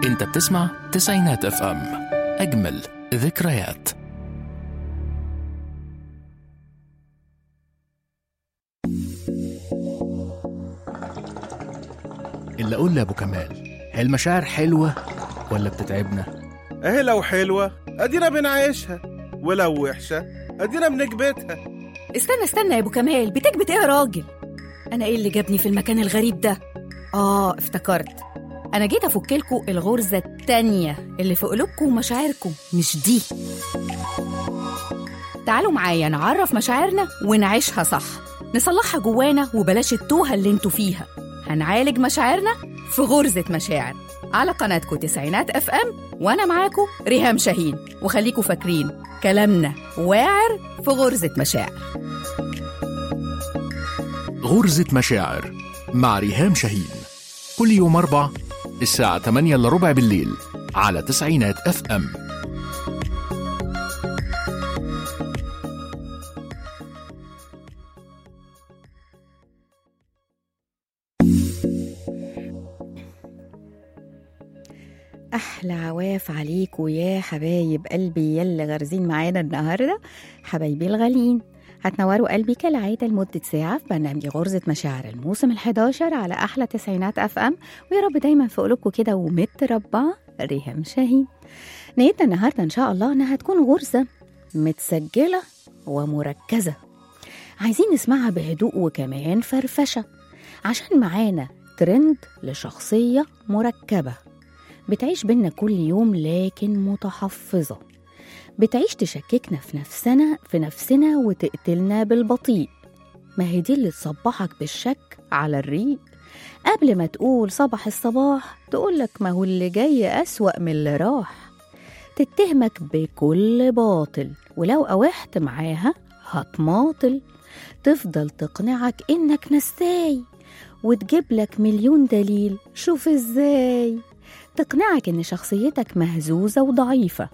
انت بتسمع تسعينات اف ام اجمل ذكريات اللي اقول لابو كمال هي المشاعر حلوه ولا بتتعبنا اهي لو حلوة ادينا بنعيشها ولو وحشة ادينا بنكبتها استنى استنى يا ابو كمال بتكبت ايه يا راجل انا ايه اللي جابني في المكان الغريب ده اه افتكرت انا جيت افكلكوا الغرزه التانية اللي في قلوبكم ومشاعركم مش دي تعالوا معايا نعرف مشاعرنا ونعيشها صح نصلحها جوانا وبلاش التوهه اللي انتوا فيها هنعالج مشاعرنا في غرزه مشاعر على قناتكم تسعينات اف ام وانا معاكم ريهام شاهين وخليكوا فاكرين كلامنا واعر في غرزه مشاعر غرزة مشاعر مع ريهام شاهين كل يوم أربع الساعة 8 إلا ربع بالليل على تسعينات اف ام احلى عواف عليكوا يا حبايب قلبي يلا غارزين معانا النهارده حبايبي الغاليين هتنوروا قلبي كالعادة لمدة ساعة في برنامج غرزة مشاعر الموسم ال11 على أحلى تسعينات أف أم ويا رب دايما في قلوبكم كده ومتربعة ريهام شاهين نيتنا النهاردة إن شاء الله إنها تكون غرزة متسجلة ومركزة عايزين نسمعها بهدوء وكمان فرفشة عشان معانا ترند لشخصية مركبة بتعيش بينا كل يوم لكن متحفظة بتعيش تشككنا في نفسنا في نفسنا وتقتلنا بالبطيء ما هي دي اللي تصبحك بالشك على الريق قبل ما تقول صباح الصباح تقولك ما هو اللي جاي أسوأ من اللي راح تتهمك بكل باطل ولو قاوحت معاها هتماطل تفضل تقنعك إنك نساي وتجيب لك مليون دليل شوف ازاي تقنعك ان شخصيتك مهزوزة وضعيفة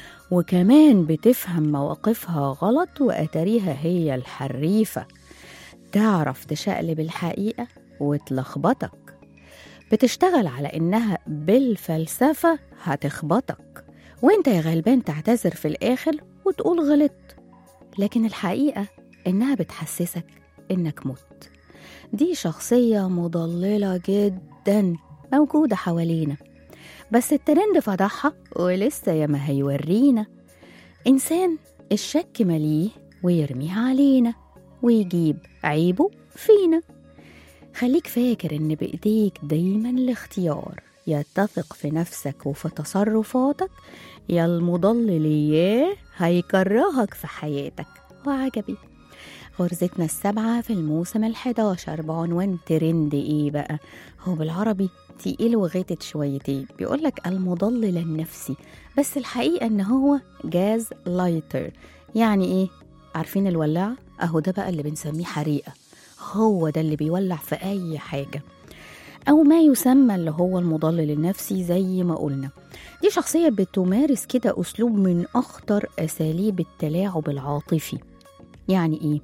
وكمان بتفهم مواقفها غلط وأتاريها هي الحريفة تعرف تشقلب الحقيقة وتلخبطك بتشتغل على إنها بالفلسفة هتخبطك وانت يا غلبان تعتذر في الآخر وتقول غلطت لكن الحقيقة إنها بتحسسك إنك مت دي شخصية مضللة جدا موجودة حوالينا بس الترند فضحها ولسه ياما هيورينا إنسان الشك مليه ويرميه علينا ويجيب عيبه فينا خليك فاكر إن بإيديك دايما الاختيار يا تثق في نفسك وفي تصرفاتك يا المضلل إياه هيكرهك في حياتك وعجبي غرزتنا السابعة في الموسم الحداشر بعنوان ترند إيه بقى هو بالعربي تقيل وغيتت شويتين بيقولك المضلل النفسي بس الحقيقة إن هو جاز لايتر يعني إيه عارفين الولاعة أهو ده بقى اللي بنسميه حريقة هو ده اللي بيولع في أي حاجة أو ما يسمى اللي هو المضلل النفسي زي ما قلنا دي شخصية بتمارس كده أسلوب من أخطر أساليب التلاعب العاطفي يعني إيه؟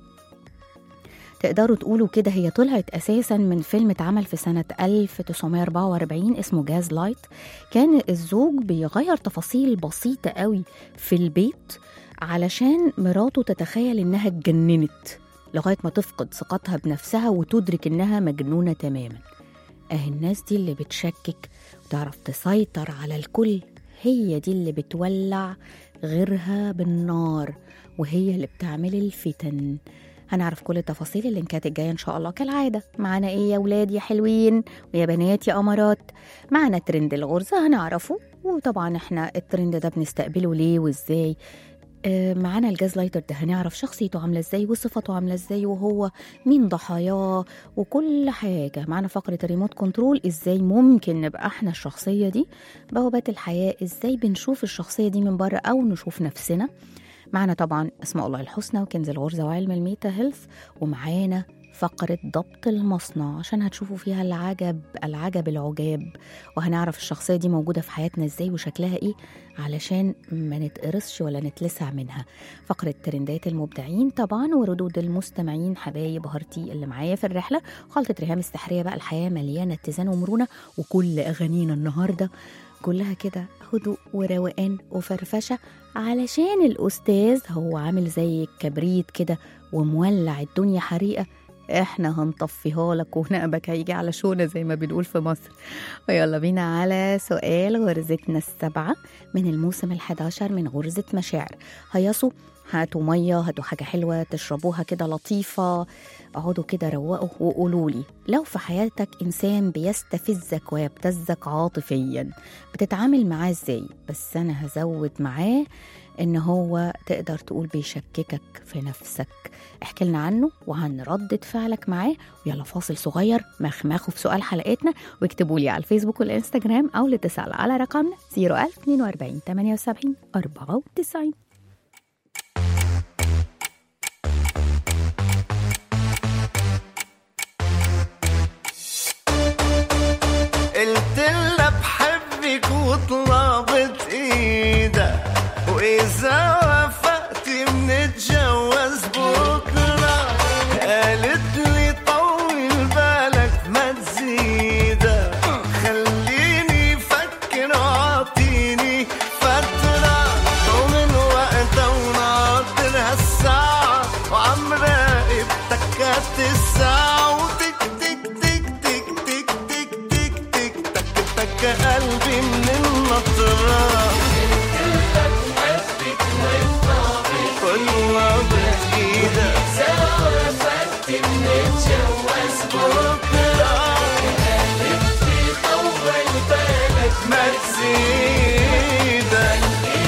تقدروا تقولوا كده هي طلعت أساسا من فيلم اتعمل في سنة 1944 اسمه جاز لايت كان الزوج بيغير تفاصيل بسيطة قوي في البيت علشان مراته تتخيل إنها اتجننت لغاية ما تفقد ثقتها بنفسها وتدرك إنها مجنونة تماما أهي الناس دي اللي بتشكك وتعرف تسيطر على الكل هي دي اللي بتولع غيرها بالنار وهي اللي بتعمل الفتن هنعرف كل التفاصيل اللينكات الجاية إن شاء الله كالعادة معانا إيه يا ولاد يا حلوين ويا بنات يا أمارات معانا ترند الغرزة هنعرفه وطبعا إحنا الترند ده بنستقبله ليه وإزاي آه، معانا الجاز لايتر ده هنعرف شخصيته عاملة ازاي وصفته عاملة ازاي وهو مين ضحاياه وكل حاجة معانا فقرة الريموت كنترول ازاي ممكن نبقى احنا الشخصية دي بوابات الحياة ازاي بنشوف الشخصية دي من بره او نشوف نفسنا معانا طبعا اسماء الله الحسنى وكنز الغرزة وعلم الميتا هيلث ومعانا فقرة ضبط المصنع عشان هتشوفوا فيها العجب العجب العجاب وهنعرف الشخصية دي موجودة في حياتنا ازاي وشكلها ايه علشان ما نتقرصش ولا نتلسع منها فقرة ترندات المبدعين طبعا وردود المستمعين حبايب هارتي اللي معايا في الرحلة خلطة ريهام السحرية بقى الحياة مليانة اتزان ومرونة وكل أغانينا النهاردة كلها كده هدوء وروقان وفرفشة علشان الأستاذ هو عامل زي الكبريت كده ومولع الدنيا حريقة احنا هنطفيها لك ونقبك هيجي على شونة زي ما بنقول في مصر ويلا بينا على سؤال غرزتنا السبعة من الموسم الحداشر من غرزة مشاعر هيصوا هاتوا مية هاتوا حاجة حلوة تشربوها كده لطيفة اقعدوا كده روقوا وقولوا لي لو في حياتك إنسان بيستفزك ويبتزك عاطفيا بتتعامل معاه ازاي بس أنا هزود معاه إن هو تقدر تقول بيشككك في نفسك احكي لنا عنه وعن ردة فعلك معاه ويلا فاصل صغير مخمخوا في سؤال حلقتنا واكتبوا لي على الفيسبوك والإنستجرام أو الاتصال على رقمنا 01042 78 94 قلت لها بحبك وطلبت ايدك واذا وافقت بنتجوز بكره قالت لي طول بالك ما تزيدك خليني افكر واعطيني فتره ومن وقتها وناطر هالساعه وعم راقب تكات الساعه وتك تك تك تك تك تك تك تك تك تك قلبي من النطره والله بايدك بكره ما تزيدك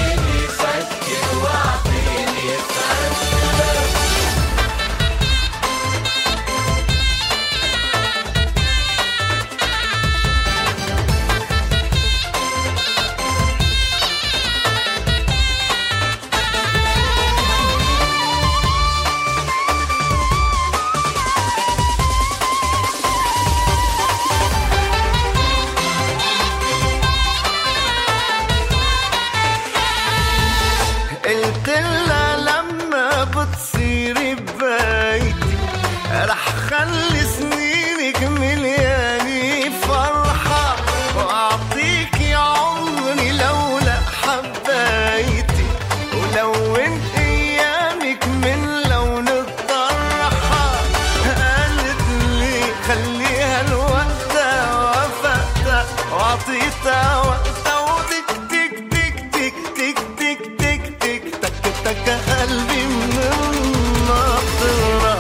قلت لها لما بتصيري ببيتي رح خلي سنينك مليانة فرحة وأعطيكي عمري لولا حبيتي ولون أيامك من لون الطرحة قالت لي خليها الوقتها وافقتها وعطيتها وقتها وتك تك تك تك تك تك تك تك تك تك قلبي من الناطرة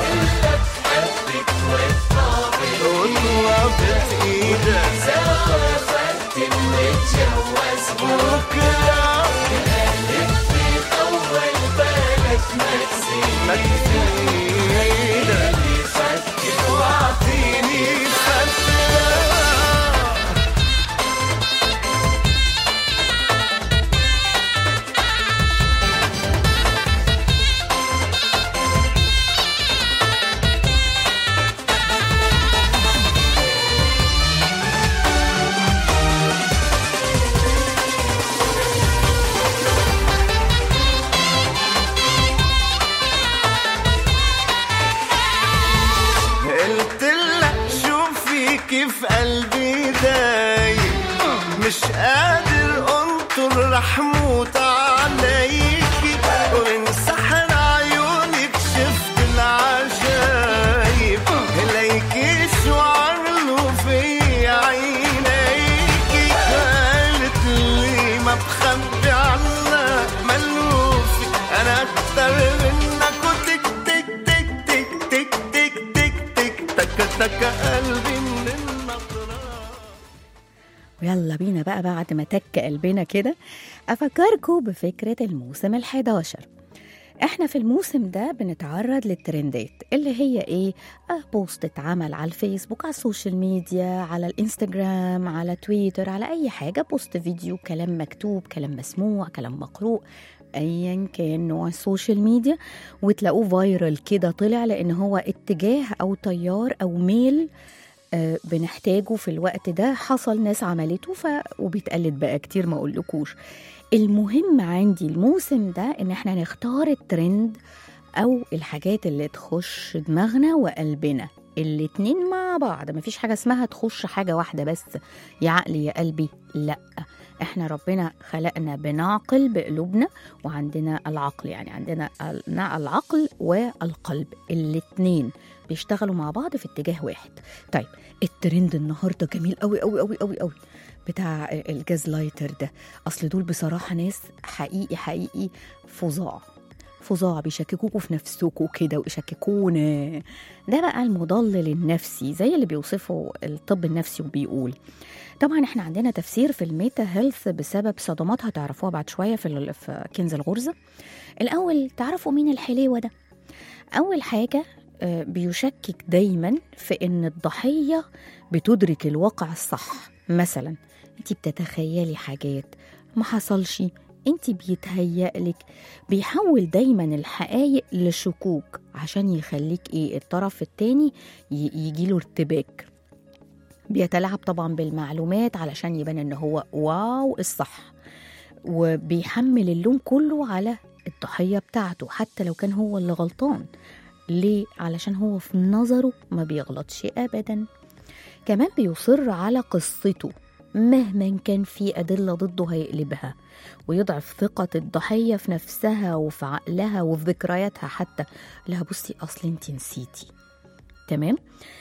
وطلبت ايدك بكرة ما تزيدك واعطيني فترة قلت لها شوفي كيف قلبي دايب مش قادر انطر رح موت عليكي ومن سحر عيونك شفت العجايب ليكي شو عملوا في عينيكي قالت لي ما بخبي عنك ملوفي انا اكتر منك وتك تك تك تك تك تك تك تك تك تك قلبي من النطرة ويلا بينا بقى بعد ما تك قلبنا كده أفكركم بفكرة الموسم الحداشر احنا في الموسم ده بنتعرض للترندات اللي هي ايه آه بوست اتعمل على الفيسبوك على السوشيال ميديا على الانستجرام على تويتر على اي حاجة بوست فيديو كلام مكتوب كلام مسموع كلام مقروء ايا كان نوع السوشيال ميديا وتلاقوه فايرال كده طلع لان هو اتجاه او تيار او ميل آه، بنحتاجه في الوقت ده حصل ناس عملته ف... وبيتقلد بقى كتير ما اقولكوش المهم عندي الموسم ده ان احنا نختار الترند او الحاجات اللي تخش دماغنا وقلبنا الاتنين مع بعض مفيش حاجة اسمها تخش حاجة واحدة بس يا عقلي يا قلبي لا احنا ربنا خلقنا بنعقل بقلوبنا وعندنا العقل يعني عندنا ال- العقل والقلب الاتنين بيشتغلوا مع بعض في اتجاه واحد طيب الترند النهارده جميل قوي قوي قوي قوي قوي بتاع الجاز لايتر ده اصل دول بصراحه ناس حقيقي حقيقي فظاع فظاع بيشككوكوا في نفسكوا كده ويشككونا ده بقى المضلل النفسي زي اللي بيوصفه الطب النفسي وبيقول طبعا احنا عندنا تفسير في الميتا هيلث بسبب صدمات هتعرفوها بعد شويه في ال- في كنز الغرزه الاول تعرفوا مين الحليوه ده اول حاجه آه، بيشكك دايما في ان الضحيه بتدرك الواقع الصح مثلا انت بتتخيلي حاجات ما حصلش انت بيتهيألك بيحول دايما الحقائق لشكوك عشان يخليك ايه الطرف التاني ي- يجيله ارتباك بيتلاعب طبعا بالمعلومات علشان يبان ان هو واو الصح وبيحمل اللوم كله على الضحية بتاعته حتى لو كان هو اللي غلطان ليه؟ علشان هو في نظره ما بيغلطش أبدا كمان بيصر على قصته مهما كان في أدلة ضده هيقلبها ويضعف ثقة الضحية في نفسها وفي عقلها وفي ذكرياتها حتى لها بصي أصل انت نسيتي تمام؟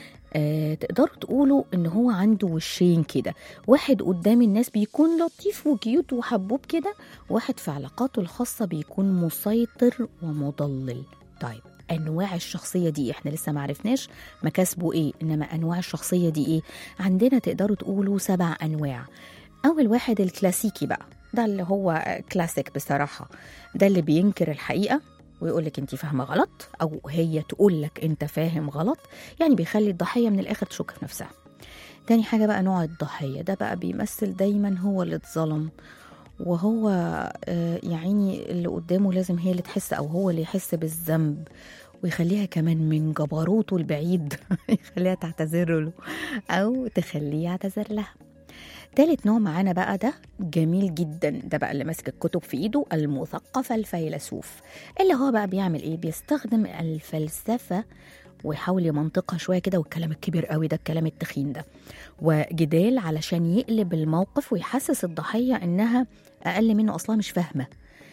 آه تقدروا تقولوا ان هو عنده وشين كده واحد قدام الناس بيكون لطيف وكيوت وحبوب كده واحد في علاقاته الخاصة بيكون مسيطر ومضلل طيب انواع الشخصيه دي احنا لسه ما عرفناش مكاسبه ايه انما انواع الشخصيه دي ايه عندنا تقدروا تقولوا سبع انواع اول واحد الكلاسيكي بقى ده اللي هو كلاسيك بصراحه ده اللي بينكر الحقيقه ويقول لك انت فاهمه غلط او هي تقول لك انت فاهم غلط يعني بيخلي الضحيه من الاخر تشك في نفسها تاني حاجه بقى نوع الضحيه ده بقى بيمثل دايما هو اللي اتظلم وهو آه، يعني اللي قدامه لازم هي اللي تحس او هو اللي يحس بالذنب ويخليها كمان من جبروته البعيد يخليها تعتذر له او تخليه يعتذر لها تالت نوع معانا بقى ده جميل جدا ده بقى اللي ماسك الكتب في ايده المثقف الفيلسوف اللي هو بقى بيعمل ايه بيستخدم الفلسفه ويحاول يمنطقها شويه كده والكلام الكبير قوي ده الكلام التخين ده وجدال علشان يقلب الموقف ويحسس الضحيه انها اقل منه اصلا مش فاهمه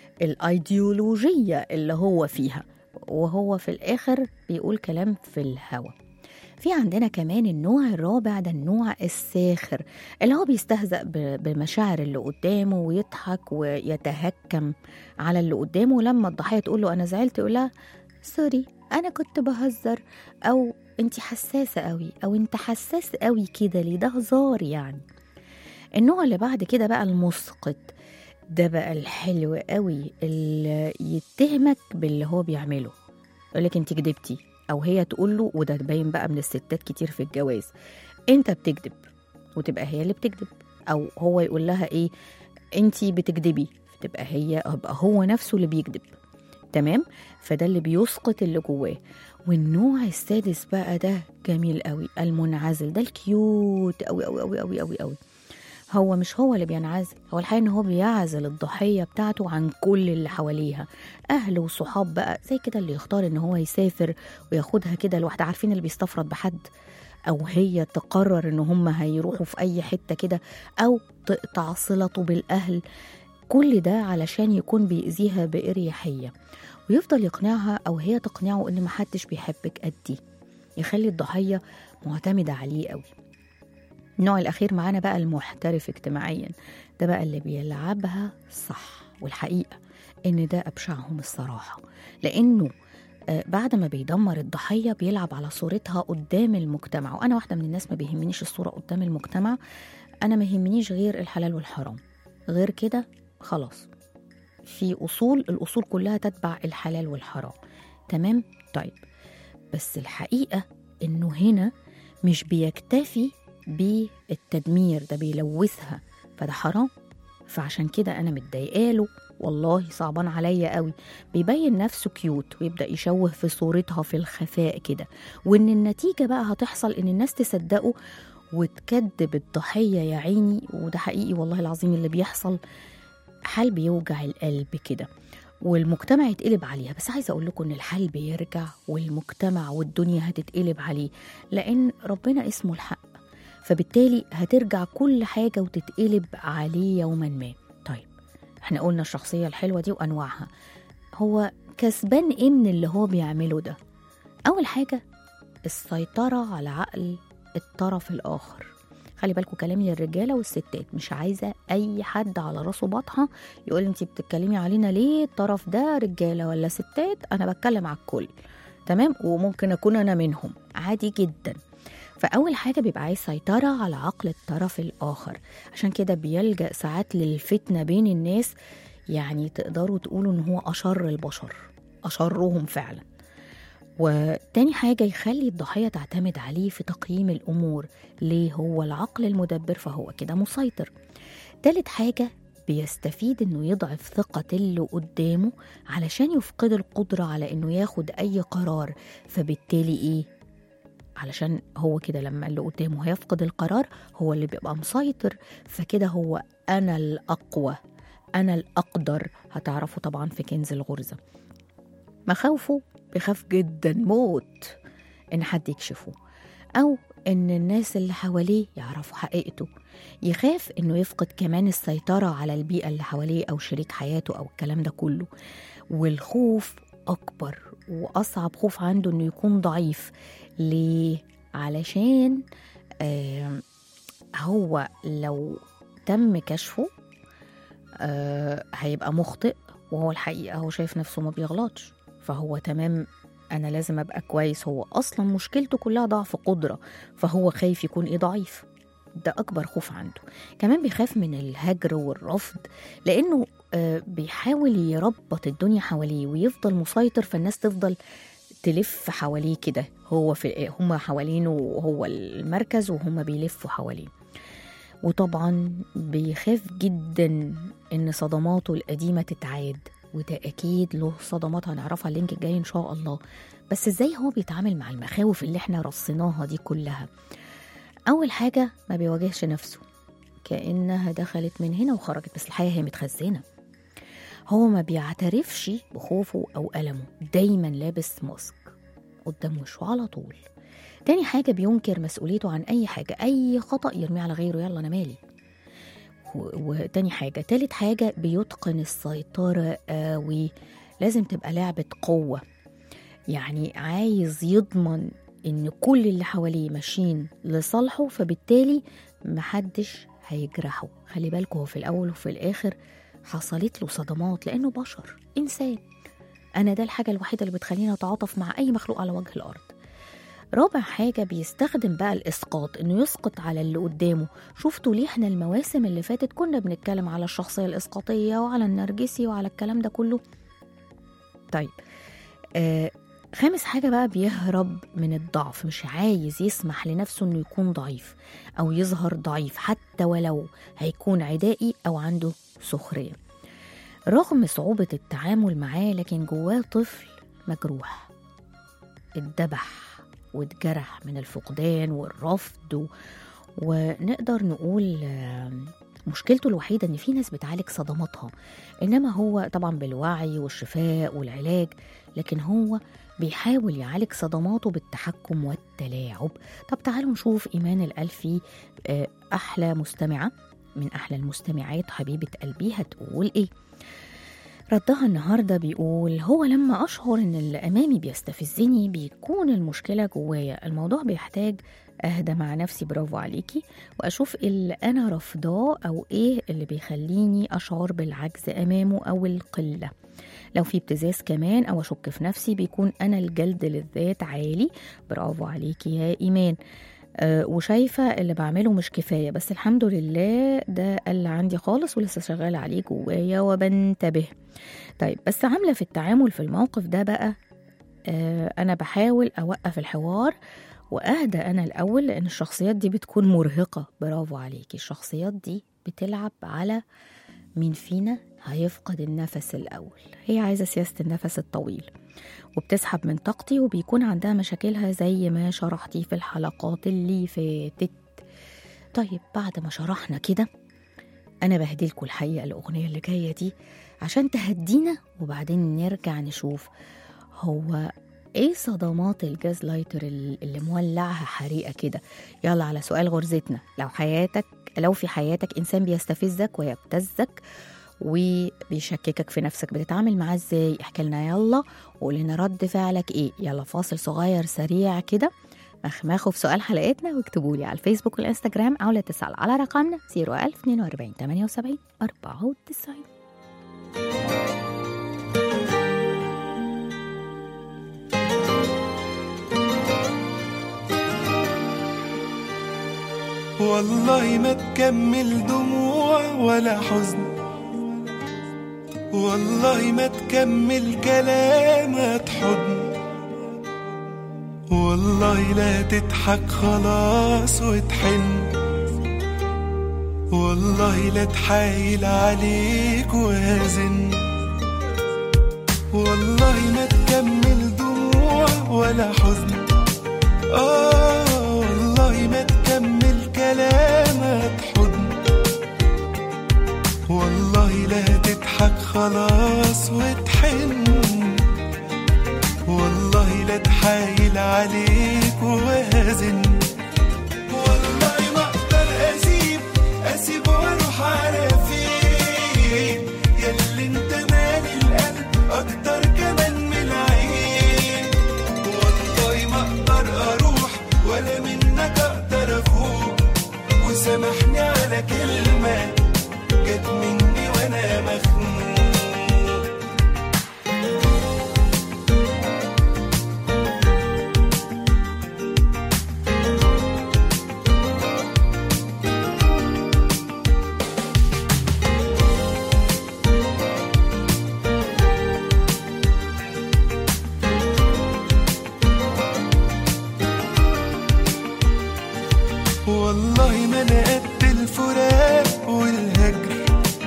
الايديولوجيه اللي هو فيها وهو في الاخر بيقول كلام في الهوا في عندنا كمان النوع الرابع ده النوع الساخر اللي هو بيستهزأ ب- بمشاعر اللي قدامه ويضحك ويتهكم على اللي قدامه لما الضحية تقول له أنا زعلت يقول لها سوري أنا كنت بهزر أو أنت حساسة قوي أو أنت حساس قوي كده ليه ده هزار يعني النوع اللي بعد كده بقى المسقط ده بقى الحلو قوي اللي يتهمك باللي هو بيعمله يقولك انت كدبتي او هي تقول له وده باين بقى من الستات كتير في الجواز انت بتكذب وتبقى هي اللي بتكذب او هو يقول لها ايه انت بتكذبي تبقى هي يبقى هو نفسه اللي بيكذب تمام فده اللي بيسقط اللي جواه والنوع السادس بقى ده جميل قوي المنعزل ده الكيوت قوي قوي قوي قوي قوي قوي هو مش هو اللي بينعزل هو الحقيقة ان هو بيعزل الضحية بتاعته عن كل اللي حواليها اهل وصحاب بقى زي كده اللي يختار ان هو يسافر وياخدها كده لوحده عارفين اللي بيستفرد بحد او هي تقرر ان هم هيروحوا في اي حتة كده او تقطع صلته بالاهل كل ده علشان يكون بيأذيها بإريحية ويفضل يقنعها أو هي تقنعه إن محدش بيحبك قدي يخلي الضحية معتمدة عليه قوي النوع الأخير معانا بقى المحترف اجتماعيا ده بقى اللي بيلعبها صح والحقيقة إن ده أبشعهم الصراحة لأنه آه، بعد ما بيدمر الضحية بيلعب على صورتها قدام المجتمع وأنا واحدة من الناس ما بيهمنيش الصورة قدام المجتمع أنا ما يهمنيش غير الحلال والحرام غير كده خلاص في أصول الأصول كلها تتبع الحلال والحرام تمام طيب بس الحقيقة إنه هنا مش بيكتفي بالتدمير ده بيلوثها فده حرام فعشان كده أنا متضايقاله والله صعبان عليا قوي بيبين نفسه كيوت ويبدأ يشوه في صورتها في الخفاء كده وإن النتيجة بقى هتحصل إن الناس تصدقه وتكذب الضحية يا عيني وده حقيقي والله العظيم اللي بيحصل حال بيوجع القلب كده والمجتمع يتقلب عليها بس عايزه اقول لكم ان الحال بيرجع والمجتمع والدنيا هتتقلب عليه لان ربنا اسمه الحق فبالتالي هترجع كل حاجه وتتقلب عليه يوما ما طيب احنا قلنا الشخصيه الحلوه دي وانواعها هو كسبان ايه من اللي هو بيعمله ده اول حاجه السيطره على عقل الطرف الاخر خلي بالكم كلامي للرجاله والستات مش عايزه اي حد على راسه بطحه يقول انت بتتكلمي علينا ليه الطرف ده رجاله ولا ستات انا بتكلم على الكل تمام وممكن اكون انا منهم عادي جدا فاول حاجه بيبقى عايز سيطره على عقل الطرف الاخر عشان كده بيلجا ساعات للفتنه بين الناس يعني تقدروا تقولوا ان هو اشر البشر اشرهم فعلا وتاني حاجة يخلي الضحية تعتمد عليه في تقييم الأمور ليه هو العقل المدبر فهو كده مسيطر تالت حاجة بيستفيد انه يضعف ثقة اللي قدامه علشان يفقد القدرة على انه ياخد اي قرار فبالتالي ايه علشان هو كده لما اللي قدامه هيفقد القرار هو اللي بيبقى مسيطر فكده هو انا الاقوى انا الاقدر هتعرفوا طبعا في كنز الغرزة مخاوفه بيخاف جدا موت ان حد يكشفه او ان الناس اللي حواليه يعرفوا حقيقته يخاف انه يفقد كمان السيطرة على البيئة اللي حواليه او شريك حياته او الكلام ده كله والخوف اكبر واصعب خوف عنده انه يكون ضعيف ليه علشان آه هو لو تم كشفه آه هيبقى مخطئ وهو الحقيقة هو شايف نفسه ما بيغلطش فهو تمام أنا لازم أبقى كويس هو أصلا مشكلته كلها ضعف قدرة فهو خايف يكون إيه ضعيف ده أكبر خوف عنده كمان بيخاف من الهجر والرفض لأنه آه بيحاول يربط الدنيا حواليه ويفضل مسيطر فالناس تفضل تلف حواليه كده هو في هم حوالينه وهو المركز وهم بيلفوا حواليه وطبعا بيخاف جدا ان صدماته القديمه تتعاد وده اكيد له صدمات هنعرفها اللينك الجاي ان شاء الله بس ازاي هو بيتعامل مع المخاوف اللي احنا رصيناها دي كلها اول حاجه ما بيواجهش نفسه كانها دخلت من هنا وخرجت بس الحقيقه هي متخزنه هو ما بيعترفش بخوفه او المه دايما لابس ماسك قدام وشه على طول تاني حاجة بينكر مسؤوليته عن أي حاجة أي خطأ يرميه على غيره يلا أنا مالي وتاني حاجة تالت حاجة بيتقن السيطرة قوي لازم تبقى لعبة قوة يعني عايز يضمن إن كل اللي حواليه ماشيين لصالحه فبالتالي محدش هيجرحه خلي بالكوا هو في الأول وفي الآخر حصلت له صدمات لأنه بشر إنسان أنا ده الحاجة الوحيدة اللي بتخليني أتعاطف مع أي مخلوق على وجه الأرض رابع حاجة بيستخدم بقى الإسقاط إنه يسقط على اللي قدامه شفتوا ليه احنا المواسم اللي فاتت كنا بنتكلم على الشخصية الإسقاطية وعلى النرجسي وعلى الكلام ده كله طيب آه خامس حاجة بقى بيهرب من الضعف مش عايز يسمح لنفسه إنه يكون ضعيف أو يظهر ضعيف حتى ولو هيكون عدائي أو عنده سخرية رغم صعوبة التعامل معاه لكن جواه طفل مجروح اتذبح واتجرح من الفقدان والرفض و... ونقدر نقول مشكلته الوحيدة إن في ناس بتعالج صدماتها إنما هو طبعا بالوعي والشفاء والعلاج لكن هو بيحاول يعالج صدماته بالتحكم والتلاعب طب تعالوا نشوف إيمان الألفي أحلى مستمعة من أحلى المستمعات حبيبة قلبي هتقول إيه ردها النهارده بيقول هو لما اشعر ان اللي امامي بيستفزني بيكون المشكله جوايا الموضوع بيحتاج اهدى مع نفسي برافو عليكي واشوف اللي انا رافضاه او ايه اللي بيخليني اشعر بالعجز امامه او القله لو في ابتزاز كمان او اشك في نفسي بيكون انا الجلد للذات عالي برافو عليكي يا ايمان أه وشايفة اللي بعمله مش كفاية بس الحمد لله ده قل عندي خالص ولسه شغالة عليه جوايا وبنتبه طيب بس عاملة في التعامل في الموقف ده بقى أه أنا بحاول أوقف الحوار وأهدى أنا الأول لأن الشخصيات دي بتكون مرهقة برافو عليكي الشخصيات دي بتلعب على مين فينا هيفقد النفس الأول هي عايزة سياسة النفس الطويل وبتسحب من طاقتي وبيكون عندها مشاكلها زي ما شرحتي في الحلقات اللي فاتت طيب بعد ما شرحنا كده انا بهديلكوا الحقيقه الاغنيه اللي جايه دي عشان تهدينا وبعدين نرجع نشوف هو ايه صدمات الجاز لايتر ال- اللي مولعها حريقه كده يلا على سؤال غرزتنا لو حياتك لو في حياتك انسان بيستفزك ويبتزك وبيشككك في نفسك بتتعامل معاه ازاي احكي لنا يلا وقول لنا رد فعلك ايه يلا فاصل صغير سريع كده مخمخوا في سؤال حلقتنا واكتبوا لي على الفيسبوك والانستجرام او لا تسأل على رقمنا 01042 78 94 والله ما تكمل دموع ولا حزن والله ما تكمل كلامات حضن والله لا تضحك خلاص وتحن والله لا تحايل عليك وازن والله ما تكمل دموع ولا حزن آه والله ما تكمل كلامك حضن والله لا تضحك خلاص وتحن والله لا تحايل عليك وازن والله ما اقدر اسيب اسيب واروح على فين ياللي انت مالي القلب اكتر كمان من العين والله ما اقدر اروح ولا منك اقدر افوق وسامحني على كلمة جت مني وانا مخنوق والله ما انا قد الفراق والهجر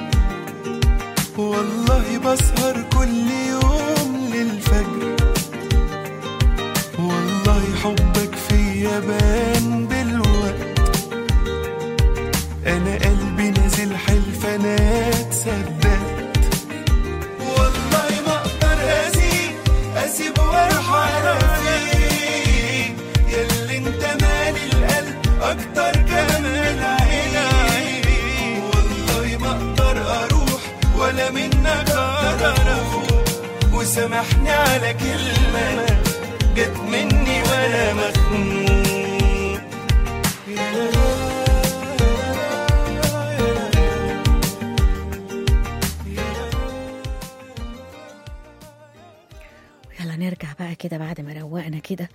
والله بسهر كل يوم للفجر والله حبك فيا بان بالوقت انا قلبي نازل حلف انا تصدقت والله ما اقدر اسيب اسيب واروح على فين ياللي انت مالي القلب اكتر كمان عيني والله ما اقدر اروح ولا منك اقدر افوق وسامحني على كلمة جت مني وانا مخنوق يلا نرجع بقى كده بعد ما روقنا كده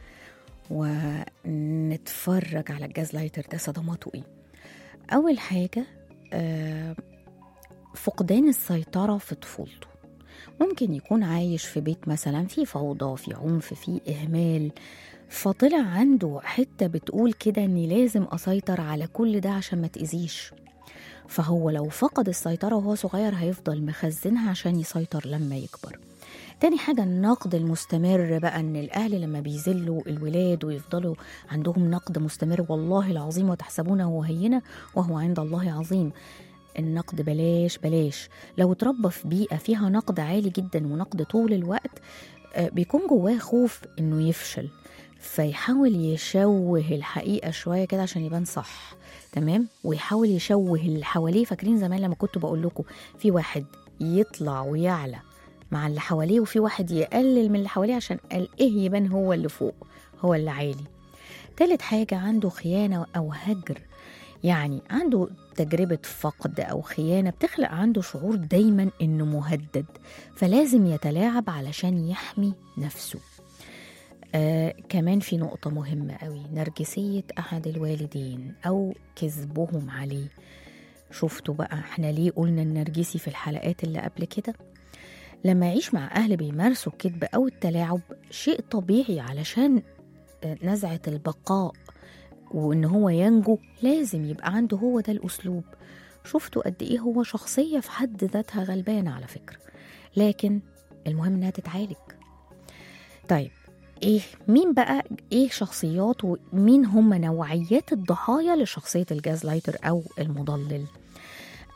ونتفرج على الجاز لايتر ده صدماته ايه اول حاجه آه، فقدان السيطره في طفولته ممكن يكون عايش في بيت مثلا في فوضى في عنف في اهمال فطلع عنده حته بتقول كده اني لازم اسيطر على كل ده عشان ما تاذيش فهو لو فقد السيطره وهو صغير هيفضل مخزنها عشان يسيطر لما يكبر تاني حاجة النقد المستمر بقى ان الاهل لما بيذلوا الولاد ويفضلوا عندهم نقد مستمر والله العظيم وتحسبونه هينة وهو عند الله عظيم النقد بلاش بلاش لو اتربى في بيئة فيها نقد عالي جدا ونقد طول الوقت آه، بيكون جواه خوف انه يفشل فيحاول يشوه الحقيقة شوية كده عشان يبان صح تمام ويحاول يشوه اللي حواليه فاكرين زمان لما كنت بقول لكم في واحد يطلع ويعلى مع اللي حواليه وفي واحد يقلل من اللي حواليه عشان قال ايه يبان هو اللي فوق هو اللي عالي تالت حاجة عنده خيانة أو هجر يعني عنده تجربة فقد أو خيانة بتخلق عنده شعور دايما إنه مهدد فلازم يتلاعب علشان يحمي نفسه آه كمان في نقطة مهمة قوي نرجسية أحد الوالدين أو كذبهم عليه شفتوا بقى احنا ليه قلنا النرجسي في الحلقات اللي قبل كده لما يعيش مع أهل بيمارسوا الكذب أو التلاعب شيء طبيعي علشان آه، نزعة البقاء وإن هو ينجو لازم يبقى عنده هو ده الأسلوب شفتوا قد إيه هو شخصية في حد ذاتها غلبانة على فكرة لكن المهم إنها تتعالج طيب ايه مين بقى ايه شخصيات ومين هم نوعيات الضحايا لشخصية الجاز لايتر او المضلل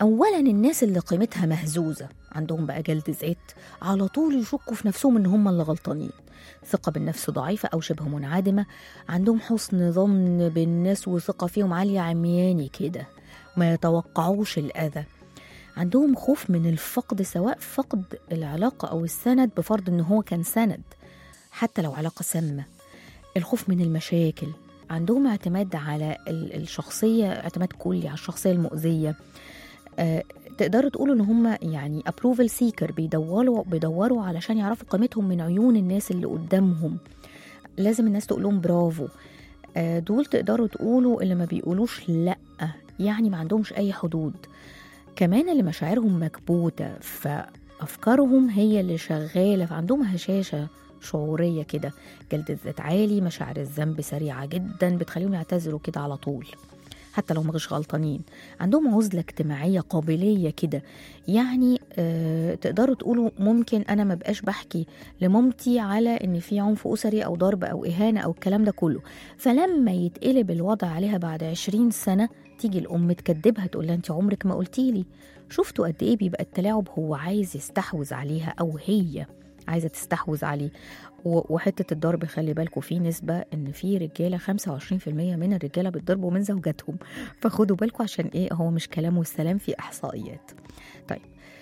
اولا الناس اللي قيمتها مهزوزه عندهم بقى جلد ذات على طول يشكوا في نفسهم ان هم اللي غلطانين ثقه بالنفس ضعيفه او شبه منعدمه عندهم حسن ظن بالناس وثقه فيهم عاليه عمياني كده ما يتوقعوش الاذى عندهم خوف من الفقد سواء فقد العلاقه او السند بفرض ان هو كان سند حتى لو علاقه سامه الخوف من المشاكل عندهم اعتماد على ال- الشخصيه اعتماد كلي على الشخصيه المؤذيه آه، تقدروا تقولوا ان هم يعني ابروفل سيكر بيدوروا بيدوروا علشان يعرفوا قيمتهم من عيون الناس اللي قدامهم لازم الناس تقول لهم برافو آه، دول تقدروا تقولوا اللي ما بيقولوش لا يعني ما عندهمش اي حدود كمان اللي مشاعرهم مكبوته فافكارهم هي اللي شغاله فعندهم هشاشه شعوريه كده جلد الذات عالي مشاعر الذنب سريعه جدا بتخليهم يعتذروا كده على طول حتى لو مش غلطانين عندهم عزلة اجتماعية قابلية كده يعني آه تقدروا تقولوا ممكن أنا ما بقاش بحكي لمامتي على إن في عنف أسري أو ضرب أو إهانة أو الكلام ده كله فلما يتقلب الوضع عليها بعد عشرين سنة تيجي الأم تكدبها تقول لها أنت عمرك ما قلتيلي شفتوا قد إيه بيبقى التلاعب هو عايز يستحوذ عليها أو هي عايزة تستحوذ عليه و- وحتة الضرب خلي بالكم في نسبة إن في رجالة 25% من الرجالة بيتضربوا من زوجاتهم فخدوا بالكم عشان إيه هو مش كلام والسلام في إحصائيات طيب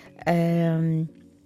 آم،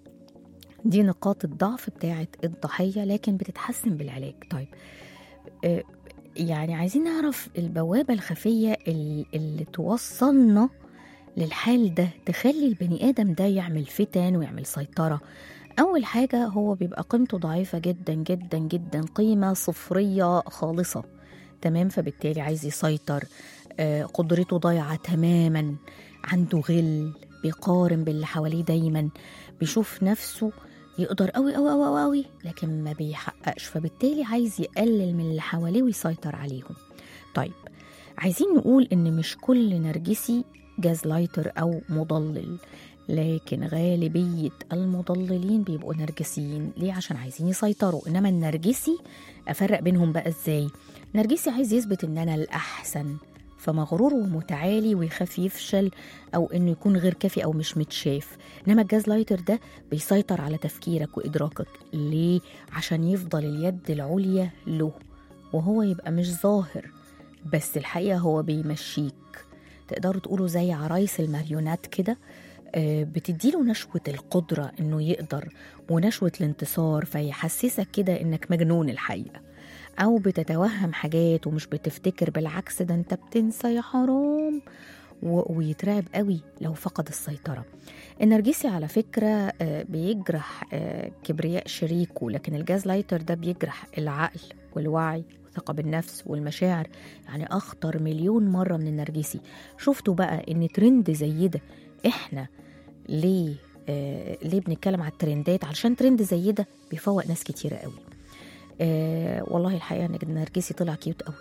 دي نقاط الضعف بتاعة الضحية لكن بتتحسن بالعلاج طيب آه، يعني عايزين نعرف البوابة الخفية ال- اللي توصلنا للحال ده تخلي البني آدم ده يعمل فتن ويعمل سيطرة أول حاجة هو بيبقى قيمته ضعيفة جدا جدا جدا قيمة صفرية خالصة تمام فبالتالي عايز يسيطر آه، قدرته ضايعة تماما عنده غل بيقارن باللي حواليه دايما بيشوف نفسه يقدر قوي قوي قوي قوي لكن ما بيحققش فبالتالي عايز يقلل من اللي حواليه ويسيطر عليهم طيب عايزين نقول ان مش كل نرجسي جاز لايتر او مضلل لكن غالبية المضللين بيبقوا نرجسيين ليه عشان عايزين يسيطروا انما النرجسي افرق بينهم بقى ازاي نرجسي عايز يثبت ان انا الاحسن فمغرور ومتعالي ويخاف يفشل او انه يكون غير كافي او مش متشاف انما الجاز لايتر ده بيسيطر على تفكيرك وادراكك ليه عشان يفضل اليد العليا له وهو يبقى مش ظاهر بس الحقيقه هو بيمشيك تقدروا تقولوا زي عرايس الماريونات كده آه، بتديله نشوة القدرة إنه يقدر ونشوة الانتصار فيحسسك كده إنك مجنون الحقيقة أو بتتوهم حاجات ومش بتفتكر بالعكس ده أنت بتنسى يا حرام و- ويترعب قوي لو فقد السيطرة النرجسي على فكرة آه، بيجرح آه، كبرياء شريكه لكن الجاز لايتر ده بيجرح العقل والوعي والثقة بالنفس والمشاعر يعني أخطر مليون مرة من النرجسي شفتوا بقى إن ترند زي ده إحنا ليه آه ليه بنتكلم على الترندات علشان ترند زي ده بيفوق ناس كتيرة قوي آه والله الحقيقة إن النرجسي طلع كيوت قوي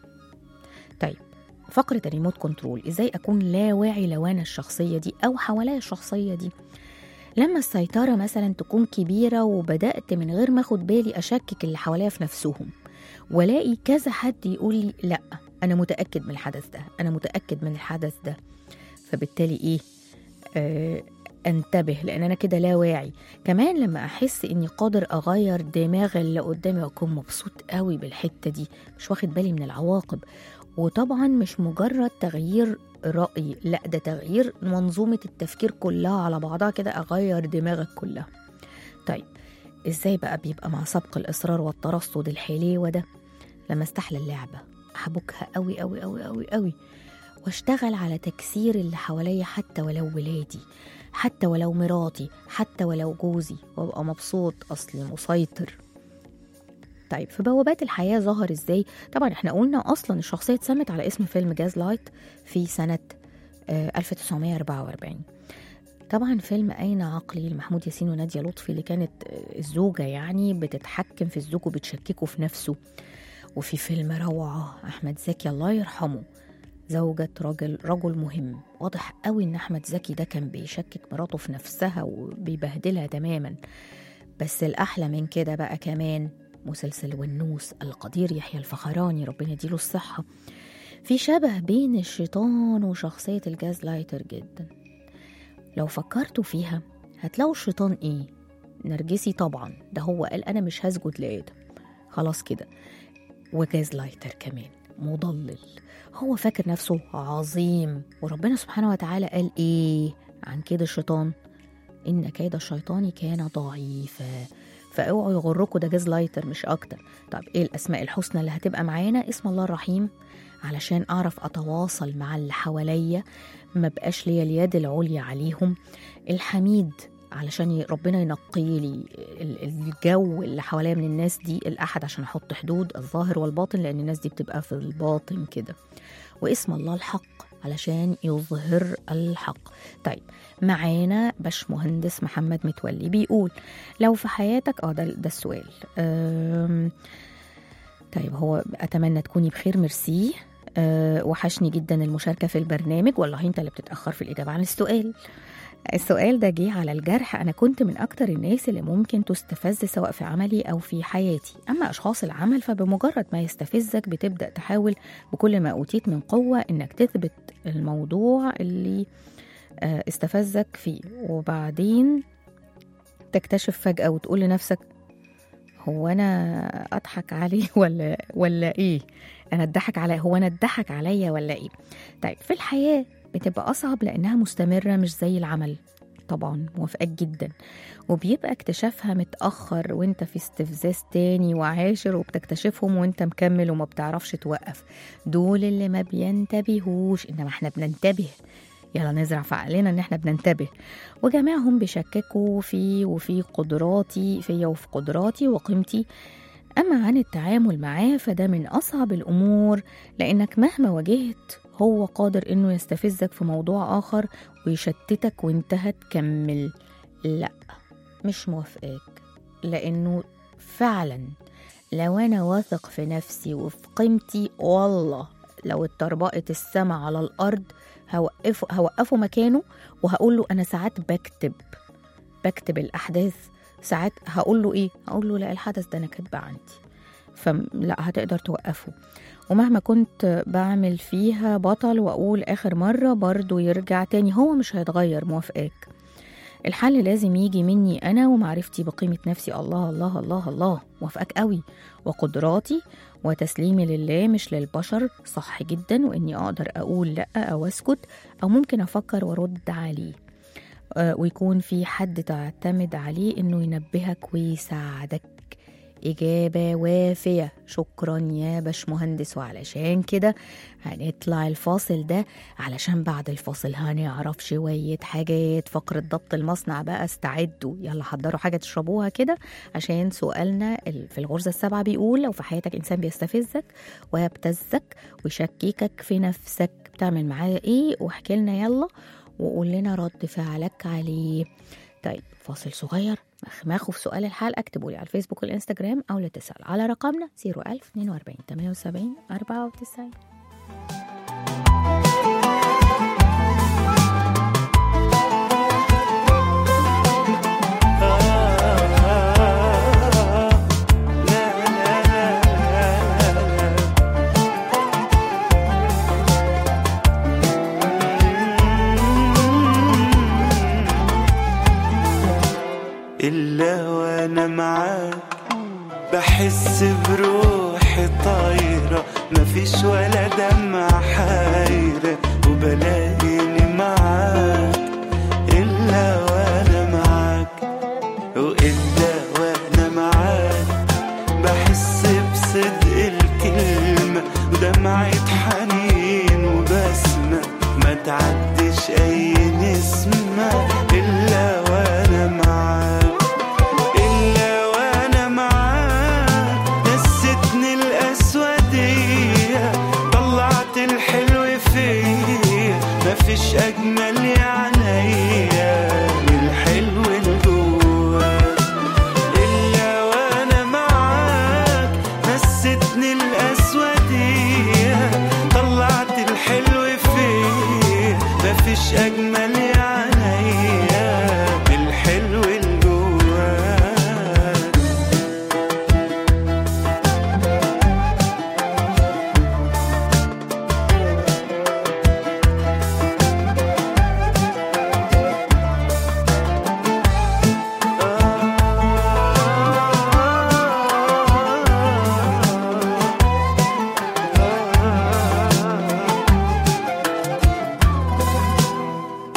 طيب فقرة الريموت كنترول ازاي اكون لا واعي لو انا الشخصية دي او حواليا الشخصية دي لما السيطرة مثلا تكون كبيرة وبدأت من غير ما اخد بالي اشكك اللي حواليا في نفسهم والاقي كذا حد يقول لي لا انا متأكد من الحدث ده انا متأكد من الحدث ده فبالتالي ايه آه انتبه لان انا كده لا واعي كمان لما احس اني قادر اغير دماغ اللي قدامي واكون مبسوط قوي بالحته دي مش واخد بالي من العواقب وطبعا مش مجرد تغيير رأي لا ده تغيير منظومة التفكير كلها على بعضها كده أغير دماغك كلها طيب إزاي بقى بيبقى مع سبق الإصرار والترصد الحليوة ده لما استحلى اللعبة أحبكها قوي قوي قوي قوي قوي واشتغل على تكسير اللي حواليا حتى ولو ولادي حتى ولو مراتي حتى ولو جوزي وابقى مبسوط اصلي مسيطر طيب في بوابات الحياة ظهر ازاي طبعا احنا قلنا اصلا الشخصية اتسمت على اسم فيلم جاز لايت في سنة آه، 1944 طبعا فيلم أين عقلي لمحمود ياسين ونادية لطفي اللي كانت آه، الزوجة يعني بتتحكم في الزوج وبتشككه في نفسه وفي فيلم روعة أحمد زكي الله يرحمه زوجة راجل رجل مهم واضح قوي ان احمد زكي ده كان بيشكك مراته في نفسها وبيبهدلها تماما بس الاحلى من كده بقى كمان مسلسل ونوس القدير يحيى الفخراني ربنا يديله الصحة في شبه بين الشيطان وشخصية الجاز لايتر جدا لو فكرتوا فيها هتلاقوا الشيطان ايه نرجسي طبعا ده هو قال انا مش هسجد لادم خلاص كده وجاز لايتر كمان مضلل هو فاكر نفسه عظيم وربنا سبحانه وتعالى قال ايه عن كده الشيطان ان كيد الشيطان كان ضعيفا فاوعوا يغركوا ده جاز لايتر مش اكتر طب ايه الاسماء الحسنى اللي هتبقى معانا اسم الله الرحيم علشان اعرف اتواصل مع اللي حواليا ما بقاش ليا اليد العليا عليهم الحميد علشان ي- ربنا ينقي لي ال- الجو اللي حواليا من الناس دي الاحد عشان احط حدود الظاهر والباطن لان الناس دي بتبقى في الباطن كده واسم الله الحق علشان يظهر الحق طيب معانا باش مهندس محمد متولي بيقول لو في حياتك اه ده, ده السؤال أم طيب هو اتمنى تكوني بخير ميرسي أه وحشني جدا المشاركه في البرنامج والله انت اللي بتتاخر في الاجابه عن السؤال السؤال ده جه على الجرح أنا كنت من أكتر الناس اللي ممكن تستفز سواء في عملي أو في حياتي أما أشخاص العمل فبمجرد ما يستفزك بتبدأ تحاول بكل ما أوتيت من قوة إنك تثبت الموضوع اللي آه، استفزك فيه وبعدين تكتشف فجأة وتقول لنفسك هو أنا أضحك عليه ولا ولا إيه؟ أنا أضحك علي هو أنا أضحك عليا ولا إيه؟ طيب في الحياة بتبقى أصعب لأنها مستمرة مش زي العمل طبعا موافقاك جدا وبيبقى اكتشافها متأخر وانت في استفزاز تاني وعاشر وبتكتشفهم وانت مكمل وما بتعرفش توقف دول اللي ما بينتبهوش انما احنا بننتبه يلا نزرع في عقلنا ان احنا بننتبه وجميعهم بيشككوا في وفي قدراتي فيا وفي قدراتي وقيمتي أما عن التعامل معاه فده من أصعب الأمور لأنك مهما واجهت هو قادر إنه يستفزك في موضوع آخر ويشتتك وانت هتكمل لا مش موافقاك لأنه فعلا لو أنا واثق في نفسي وفي قيمتي والله لو اتطربقت السما على الأرض هوقفه, هوقفه مكانه وهقول له أنا ساعات بكتب بكتب الأحداث ساعات هقول له إيه هقول له لا الحدث ده أنا كاتبه عندي فلا هتقدر توقفه ومهما كنت بعمل فيها بطل وأقول آخر مرة برضو يرجع تاني هو مش هيتغير موافقاك الحل لازم يجي مني أنا ومعرفتي بقيمة نفسي الله الله الله الله موافقاك قوي وقدراتي وتسليمي لله مش للبشر صح جدا وإني أقدر أقول لأ أو أسكت أو ممكن أفكر وأرد عليه آه، ويكون في حد تعتمد عليه إنه ينبهك ويساعدك إجابة وافية شكرا يا باشمهندس وعلشان كده هنطلع الفاصل ده علشان بعد الفاصل هنعرف شوية حاجات فقرة ضبط المصنع بقى استعدوا يلا حضروا حاجة تشربوها كده عشان سؤالنا ال- في الغرزة السابعة بيقول لو في حياتك إنسان بيستفزك ويبتزك ويشككك في نفسك بتعمل معاه إيه واحكي لنا يلا وقول لنا رد فعلك عليه طيب فاصل صغير مخمخوا في سؤال الحلقة اكتبوا لي على الفيسبوك والانستجرام أو لا تسأل على رقمنا 01042 78 94 إلا وأنا معاك بحس بروحي طايرة مفيش ولا دمعة حايرة وبلاقيني معاك إلا وأنا معاك وإلا وأنا معاك بحس بصدق الكلمة ودمعة حنين وبسمة ما تعدش أي نسمة إلا وأنا معاك إلا وأنا معاك نستني الأسودية طلعت الحلو فيا مفيش أجمل يا عينيا من الحلو اللي جواك إلا وأنا معاك نستني الأسودية طلعت الحلو فيا مفيش أجمل يا عينيا من الحلو اللي جواك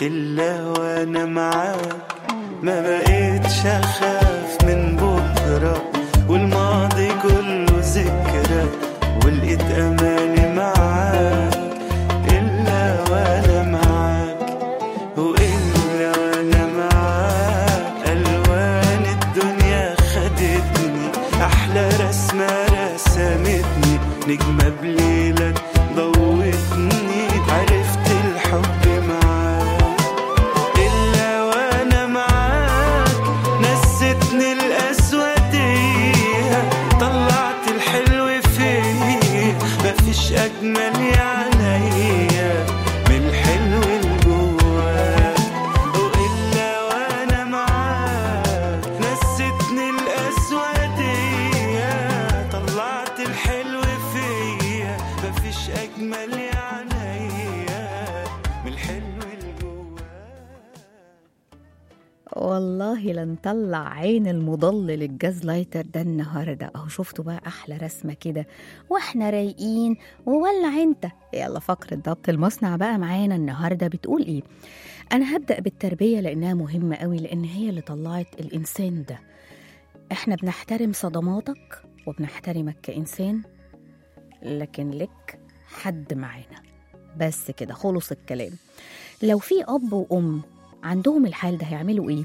إلا وأنا معاك ما بقيتش أخاف من بكرة والماضي كله ذكرى ولقيت أماني معاك إلا وأنا معاك وإلا وأنا معاك ألوان الدنيا خدتني أحلى رسمة رسمتني نجمة بليلك ضوتني عرفت الحب معاك إلا وأنا معاك نستني الأسودية طلعت الحلو فيا مفيش أجمل يا عليا من الحلو اللي جواك وإلا وأنا معاك نستني الأسودية طلعت الحلو فيا مفيش أجمل يا عليا من الحلو اللي جواك والله لنطلع عين المضلل الجاز لايتر ده النهارده اهو شفتوا بقى احلى رسمه كده واحنا رايقين وولع انت يلا فقره ضبط المصنع بقى معانا النهارده بتقول ايه انا هبدا بالتربيه لانها مهمه قوي لان هي اللي طلعت الانسان ده احنا بنحترم صدماتك وبنحترمك كانسان لكن لك حد معانا بس كده خلص الكلام لو في اب وام عندهم الحال ده هيعملوا ايه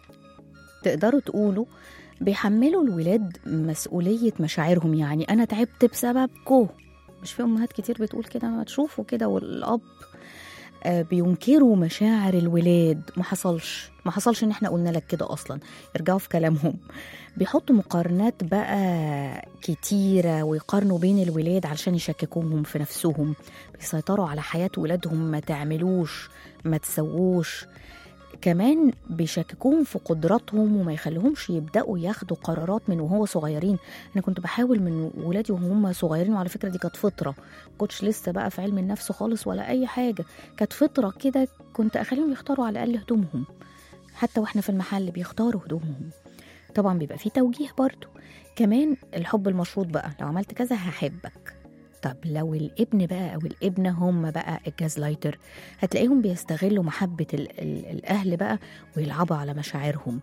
تقدروا تقولوا بيحملوا الولاد مسؤولية مشاعرهم يعني أنا تعبت بسببكو مش في أمهات كتير بتقول كده ما تشوفوا كده والأب آه، بينكروا مشاعر الولاد ما حصلش ما حصلش ان احنا قلنا لك كده اصلا ارجعوا في كلامهم بيحطوا مقارنات بقى كتيرة ويقارنوا بين الولاد علشان يشككوهم في نفسهم بيسيطروا على حياة ولادهم ما تعملوش ما تسووش كمان بيشككوهم في قدراتهم وما يخليهمش يبداوا ياخدوا قرارات من وهو صغيرين انا كنت بحاول من ولادي وهم صغيرين وعلى فكره دي كانت فطره كنتش لسه بقى في علم النفس خالص ولا اي حاجه كانت فطره كده كنت اخليهم يختاروا على الاقل هدومهم حتى واحنا في المحل بيختاروا هدومهم طبعا بيبقى فيه توجيه برضه كمان الحب المشروط بقى لو عملت كذا هحبك طب لو الابن بقى او الابنه هم بقى الجاز لايتر هتلاقيهم بيستغلوا محبه ال ال الاهل بقى ويلعبوا على مشاعرهم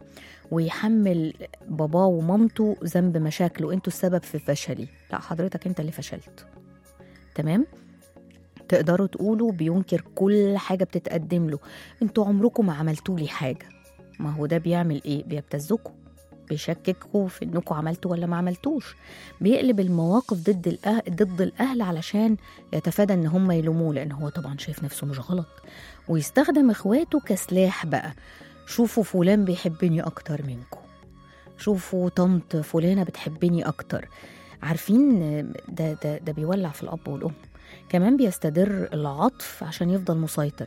ويحمل باباه ومامته ذنب مشاكله انتوا السبب في فشلي لا حضرتك انت اللي فشلت تمام تقدروا تقولوا بينكر كل حاجه بتتقدم له انتوا عمركم ما عملتوا لي حاجه ما هو ده بيعمل ايه بيبتزكوا بيشككوا في انكم عملتوا ولا ما عملتوش بيقلب المواقف ضد الأهل ضد الاهل علشان يتفادى ان هم يلوموه لان هو طبعا شايف نفسه مش غلط ويستخدم اخواته كسلاح بقى شوفوا فلان بيحبني اكتر منكم شوفوا طنط فلانه بتحبني اكتر عارفين ده ده ده بيولع في الاب والام كمان بيستدر العطف عشان يفضل مسيطر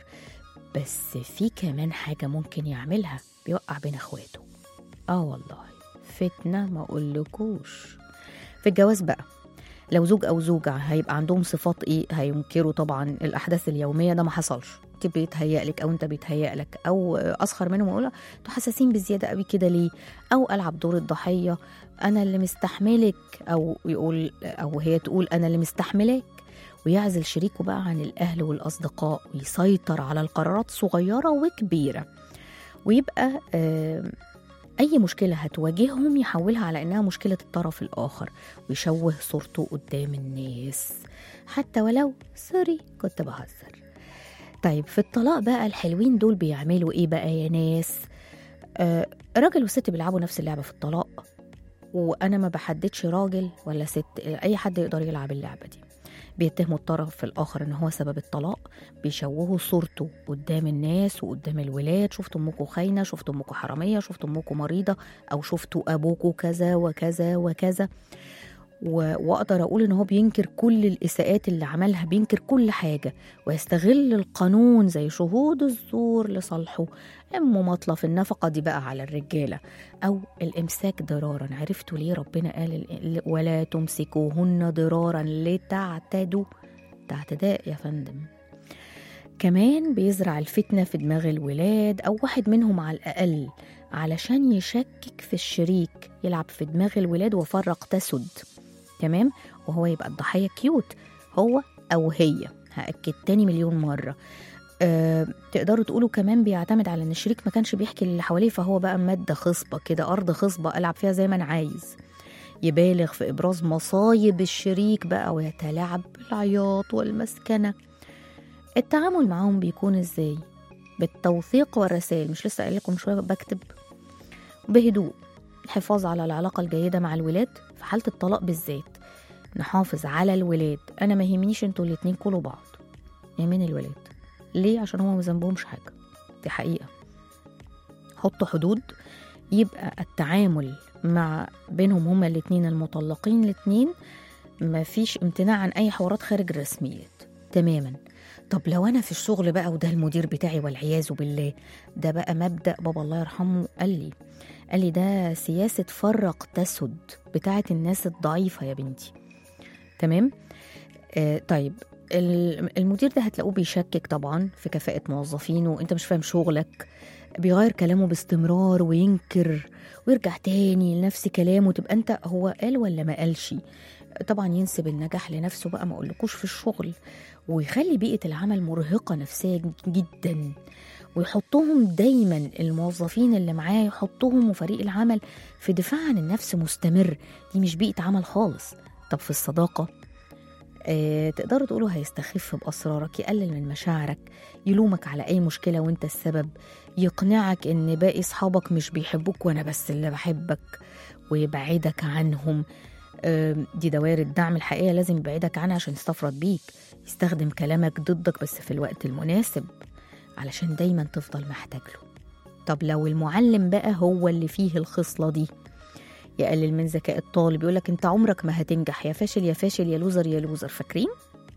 بس في كمان حاجه ممكن يعملها بيوقع بين اخواته اه والله فتنه ما اقولكوش في الجواز بقى لو زوج او زوجه هيبقى عندهم صفات ايه هينكروا طبعا الاحداث اليوميه ده ما حصلش انت بيتهيألك او انت بيتهيألك او اسخر منهم واقول انتوا حساسين بزياده قوي كده ليه او العب دور الضحيه انا اللي مستحملك او يقول او هي تقول انا اللي مستحملاك ويعزل شريكه بقى عن الاهل والاصدقاء ويسيطر على القرارات صغيره وكبيره ويبقى آه أي مشكلة هتواجههم يحولها على إنها مشكلة الطرف الآخر ويشوه صورته قدام الناس حتى ولو سوري كنت بهزر طيب في الطلاق بقى الحلوين دول بيعملوا إيه بقى يا ناس آه راجل وست بيلعبوا نفس اللعبة في الطلاق وأنا ما بحددش راجل ولا ست أي حد يقدر يلعب اللعبة دي بيتهموا الطرف الآخر إن هو سبب الطلاق بيشوهوا صورته قدام الناس وقدام الولاد شفتوا أمكم خاينة شفتوا أمكم حرامية شفتوا أمكم مريضة أو شفتوا أبوكوا كذا وكذا وكذا و- واقدر اقول ان هو بينكر كل الاساءات اللي عملها بينكر كل حاجه ويستغل القانون زي شهود الزور لصالحه مماطله في النفقه دي بقى على الرجاله او الامساك ضرارا عرفتوا ليه ربنا قال ال- ولا تمسكوهن ضرارا لتعتدوا ده اعتداء يا فندم كمان بيزرع الفتنة في دماغ الولاد أو واحد منهم على الأقل علشان يشكك في الشريك يلعب في دماغ الولاد وفرق تسد تمام وهو يبقى الضحية كيوت هو أو هي هأكد تاني مليون مرة آه، تقدروا تقولوا كمان بيعتمد على ان الشريك ما كانش بيحكي اللي حواليه فهو بقى ماده خصبه كده ارض خصبه العب فيها زي ما انا عايز يبالغ في ابراز مصايب الشريك بقى ويتلاعب بالعياط والمسكنه التعامل معاهم بيكون ازاي بالتوثيق والرسائل مش لسه قايل لكم شويه بكتب بهدوء الحفاظ على العلاقه الجيده مع الولاد في حاله الطلاق بالذات نحافظ على الولاد انا ما يهمنيش انتوا الاتنين كلوا بعض يمين الولاد ليه عشان هما ما ذنبهمش حاجه دي حقيقه حطوا حدود يبقى التعامل مع بينهم هما الاتنين المطلقين الاتنين مفيش امتناع عن اي حوارات خارج الرسميات تماما طب لو انا في الشغل بقى وده المدير بتاعي والعياذ بالله ده بقى مبدا بابا الله يرحمه قال لي قال لي ده سياسه فرق تسد بتاعت الناس الضعيفه يا بنتي تمام آه طيب ال- المدير ده هتلاقوه بيشكك طبعا في كفاءة موظفينه انت مش فاهم شغلك بيغير كلامه باستمرار وينكر ويرجع تاني لنفس كلامه تبقى انت هو قال ولا ما قالش طبعا ينسب النجاح لنفسه بقى ما اقولكوش في الشغل ويخلي بيئة العمل مرهقة نفسيا جدا ويحطهم دايما الموظفين اللي معاه يحطهم وفريق العمل في دفاع عن النفس مستمر دي مش بيئة عمل خالص طب في الصداقة آه تقدروا تقولوا هيستخف بأسرارك يقلل من مشاعرك يلومك على أي مشكلة وانت السبب يقنعك ان باقي صحابك مش بيحبوك وانا بس اللي بحبك ويبعدك عنهم آه دي دوائر الدعم الحقيقية لازم يبعدك عنها عشان يستفرد بيك يستخدم كلامك ضدك بس في الوقت المناسب علشان دايما تفضل محتاج له طب لو المعلم بقى هو اللي فيه الخصلة دي يقلل من ذكاء الطالب يقولك انت عمرك ما هتنجح يا فاشل يا فاشل يا لوزر يا لوزر فاكرين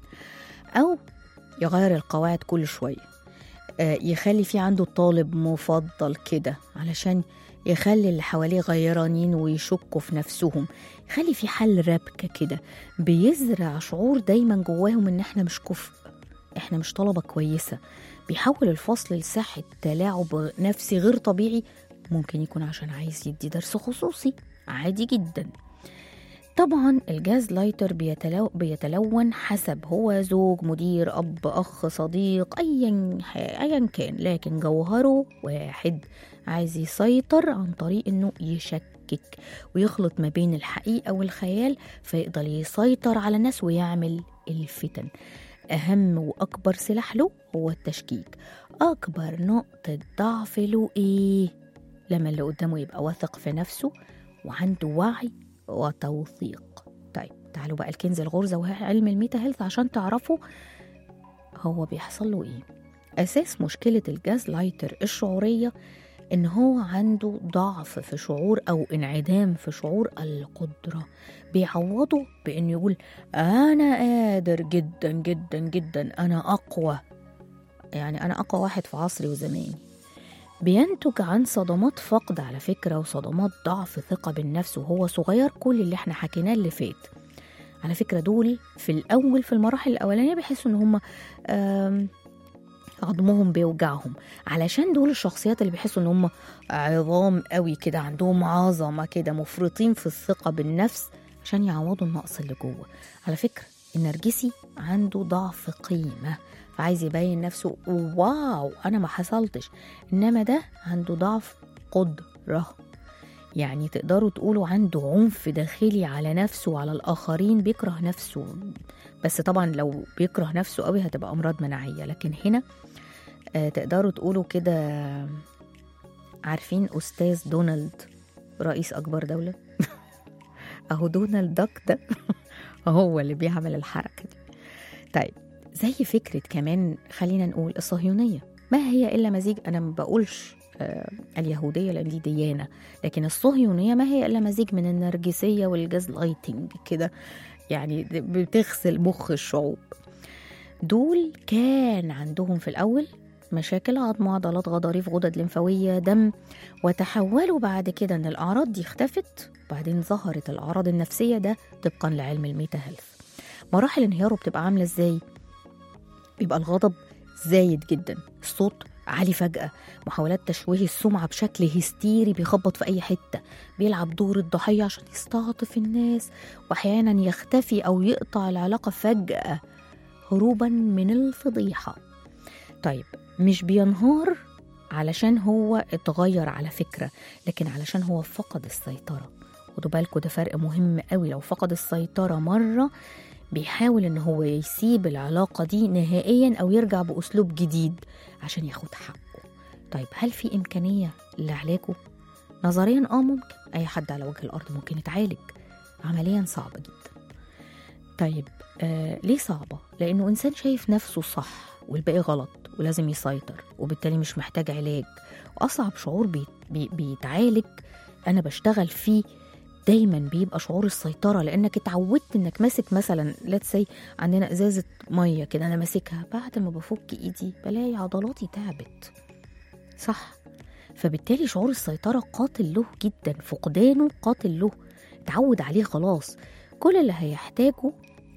او يغير القواعد كل شويه آه، يخلي في عنده طالب مفضل كده علشان يخلي اللي حواليه غيرانين ويشكوا في نفسهم يخلي في حل ربكة كده بيزرع شعور دايما جواهم ان احنا مش كفء احنا مش طلبة كويسة بيحول الفصل لساحة تلاعب نفسي غير طبيعي ممكن يكون عشان عايز يدي درس خصوصي عادي جدا طبعا الجاز لايتر بيتلو... بيتلون حسب هو زوج مدير اب اخ صديق ايا ايا كان لكن جوهره واحد عايز يسيطر عن طريق انه يشكك ويخلط ما بين الحقيقه والخيال فيقدر يسيطر على الناس ويعمل الفتن اهم واكبر سلاح له هو التشكيك اكبر نقطه ضعف له ايه لما اللي قدامه يبقى واثق في نفسه وعنده وعي وتوثيق طيب تعالوا بقى الكنز الغرزة وعلم الميتا هيلث عشان تعرفوا هو بيحصل له ايه أساس مشكلة الجاز لايتر الشعورية إن هو عنده ضعف في شعور أو انعدام في شعور القدرة بيعوضه بإنه يقول أنا قادر جدا جدا جدا أنا أقوى يعني أنا أقوى واحد في عصري وزماني بينتج عن صدمات فقد على فكرة وصدمات ضعف ثقة بالنفس وهو صغير كل اللي احنا حكيناه اللي فات على فكرة دول في الأول في المراحل الأولانية بيحسوا إن هم آم، عظمهم بيوجعهم علشان دول الشخصيات اللي بيحسوا إن هم عظام قوي كده عندهم عظمة كده مفرطين في الثقة بالنفس عشان يعوضوا النقص اللي جوه على فكرة النرجسي عنده ضعف قيمة فعايز يبين نفسه واو أنا ما حصلتش إنما ده عنده ضعف قدرة يعني تقدروا تقولوا عنده عنف داخلي على نفسه وعلى الآخرين بيكره نفسه بس طبعا لو بيكره نفسه قوي هتبقى أمراض مناعية لكن هنا آه تقدروا تقولوا كده عارفين أستاذ دونالد رئيس أكبر دولة أهو دونالد داك ده هو اللي بيعمل الحركة دي طيب زي فكرة كمان خلينا نقول الصهيونية ما هي إلا مزيج أنا ما بقولش آه اليهودية لأن دي ديانة لكن الصهيونية ما هي إلا مزيج من النرجسية والجاز لايتنج كده يعني بتغسل مخ الشعوب دول كان عندهم في الأول مشاكل عظم عضلات غضاريف غدد لمفاوية دم وتحولوا بعد كده ان الأعراض دي اختفت وبعدين ظهرت الأعراض النفسية ده طبقا لعلم الميتا هيلث مراحل انهياره بتبقى عاملة ازاي بيبقى الغضب زايد جدا الصوت عالي فجأة محاولات تشويه السمعة بشكل هستيري بيخبط في أي حتة بيلعب دور الضحية عشان يستعطف الناس وأحيانا يختفي أو يقطع العلاقة فجأة هروبا من الفضيحة طيب مش بينهار علشان هو اتغير على فكرة لكن علشان هو فقد السيطرة خدوا بالكوا ده فرق مهم قوي لو فقد السيطرة مرة بيحاول ان هو يسيب العلاقة دي نهائيا او يرجع باسلوب جديد عشان ياخد حقه طيب هل في امكانية لعلاجه؟ نظريا اه ممكن اي حد على وجه الارض ممكن يتعالج عمليا صعبة جدا طيب آه ليه صعبة؟ لأنه إنسان شايف نفسه صح والباقي غلط ولازم يسيطر وبالتالي مش محتاج علاج وأصعب شعور بي بي بيتعالج أنا بشتغل فيه دايما بيبقى شعور السيطرة لأنك اتعودت إنك ماسك مثلا ليتس سي عندنا إزازة مية كده أنا ماسكها بعد ما بفك إيدي بلاقي عضلاتي تعبت صح فبالتالي شعور السيطرة قاتل له جدا فقدانه قاتل له اتعود عليه خلاص كل اللي هيحتاجه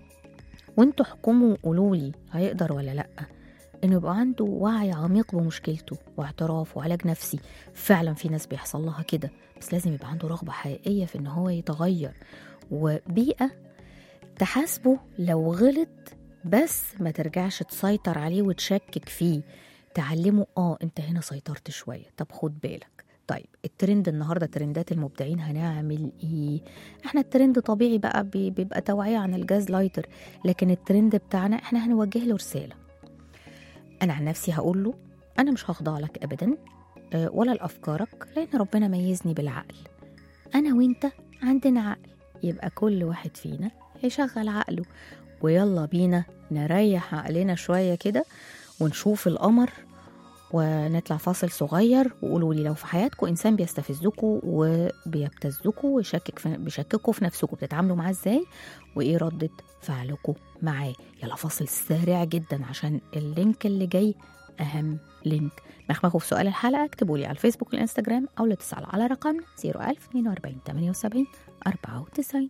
وانتوا احكموا قولوا لي هيقدر ولا لا انه يبقى عنده وعي عميق بمشكلته واعتراف وعلاج نفسي فعلا في ناس بيحصل لها كده بس لازم يبقى عنده رغبة حقيقية في ان هو يتغير وبيئة تحاسبه لو غلط بس ما ترجعش تسيطر عليه وتشكك فيه تعلمه اه انت هنا سيطرت شوية طب خد بالك طيب الترند النهارده ترندات المبدعين هنعمل ايه احنا الترند طبيعي بقى بي- بيبقى توعية عن الجاز لايتر لكن الترند بتاعنا احنا هنوجه له رسالة انا عن نفسي هقول له انا مش هخضع لك ابدا آه، ولا لافكارك لان ربنا ميزني بالعقل انا وانت عندنا عقل يبقى كل واحد فينا يشغل عقله ويلا بينا نريح عقلنا شوية كده ونشوف القمر ونطلع فاصل صغير وقولوا لي لو في حياتكم انسان بيستفزكم وبيبتزكم ويشكك في بيشككوا في نفسكم بتتعاملوا معاه ازاي وايه ردة فعلكم معاه يلا فاصل سريع جدا عشان اللينك اللي جاي اهم لينك مخمخوا في سؤال الحلقه اكتبوا لي على الفيسبوك والانستجرام او لا تسالوا على رقمنا 01042 78 94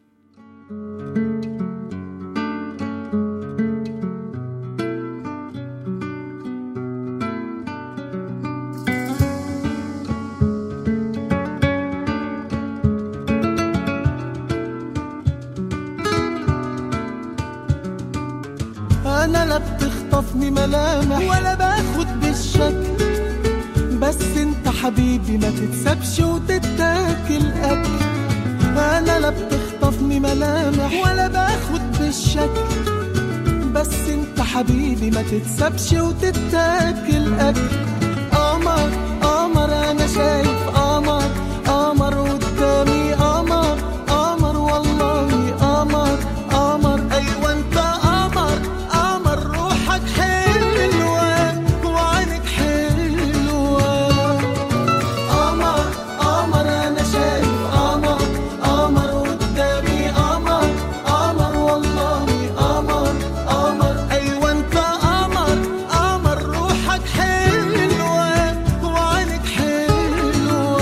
انا لا بتخطفني ملامح ولا باخد بالشكل بس انت حبيبي ما تتسابش وتتاكل اكل انا لا بتخطفني ملامح ولا باخد بالشكل بس انت حبيبي ما تتسابش وتتاكل اكل قمر قمر انا شايف قمر قمر قدامي قمر قمر والله قمر قمر ايوه انت قمر قمر روحك حلوه وعينك حلوه قمر قمر انا شايف قمر قمر قدامي قمر قمر والله قمر قمر ايوه انت قمر قمر روحك حلوه وعينك حلوه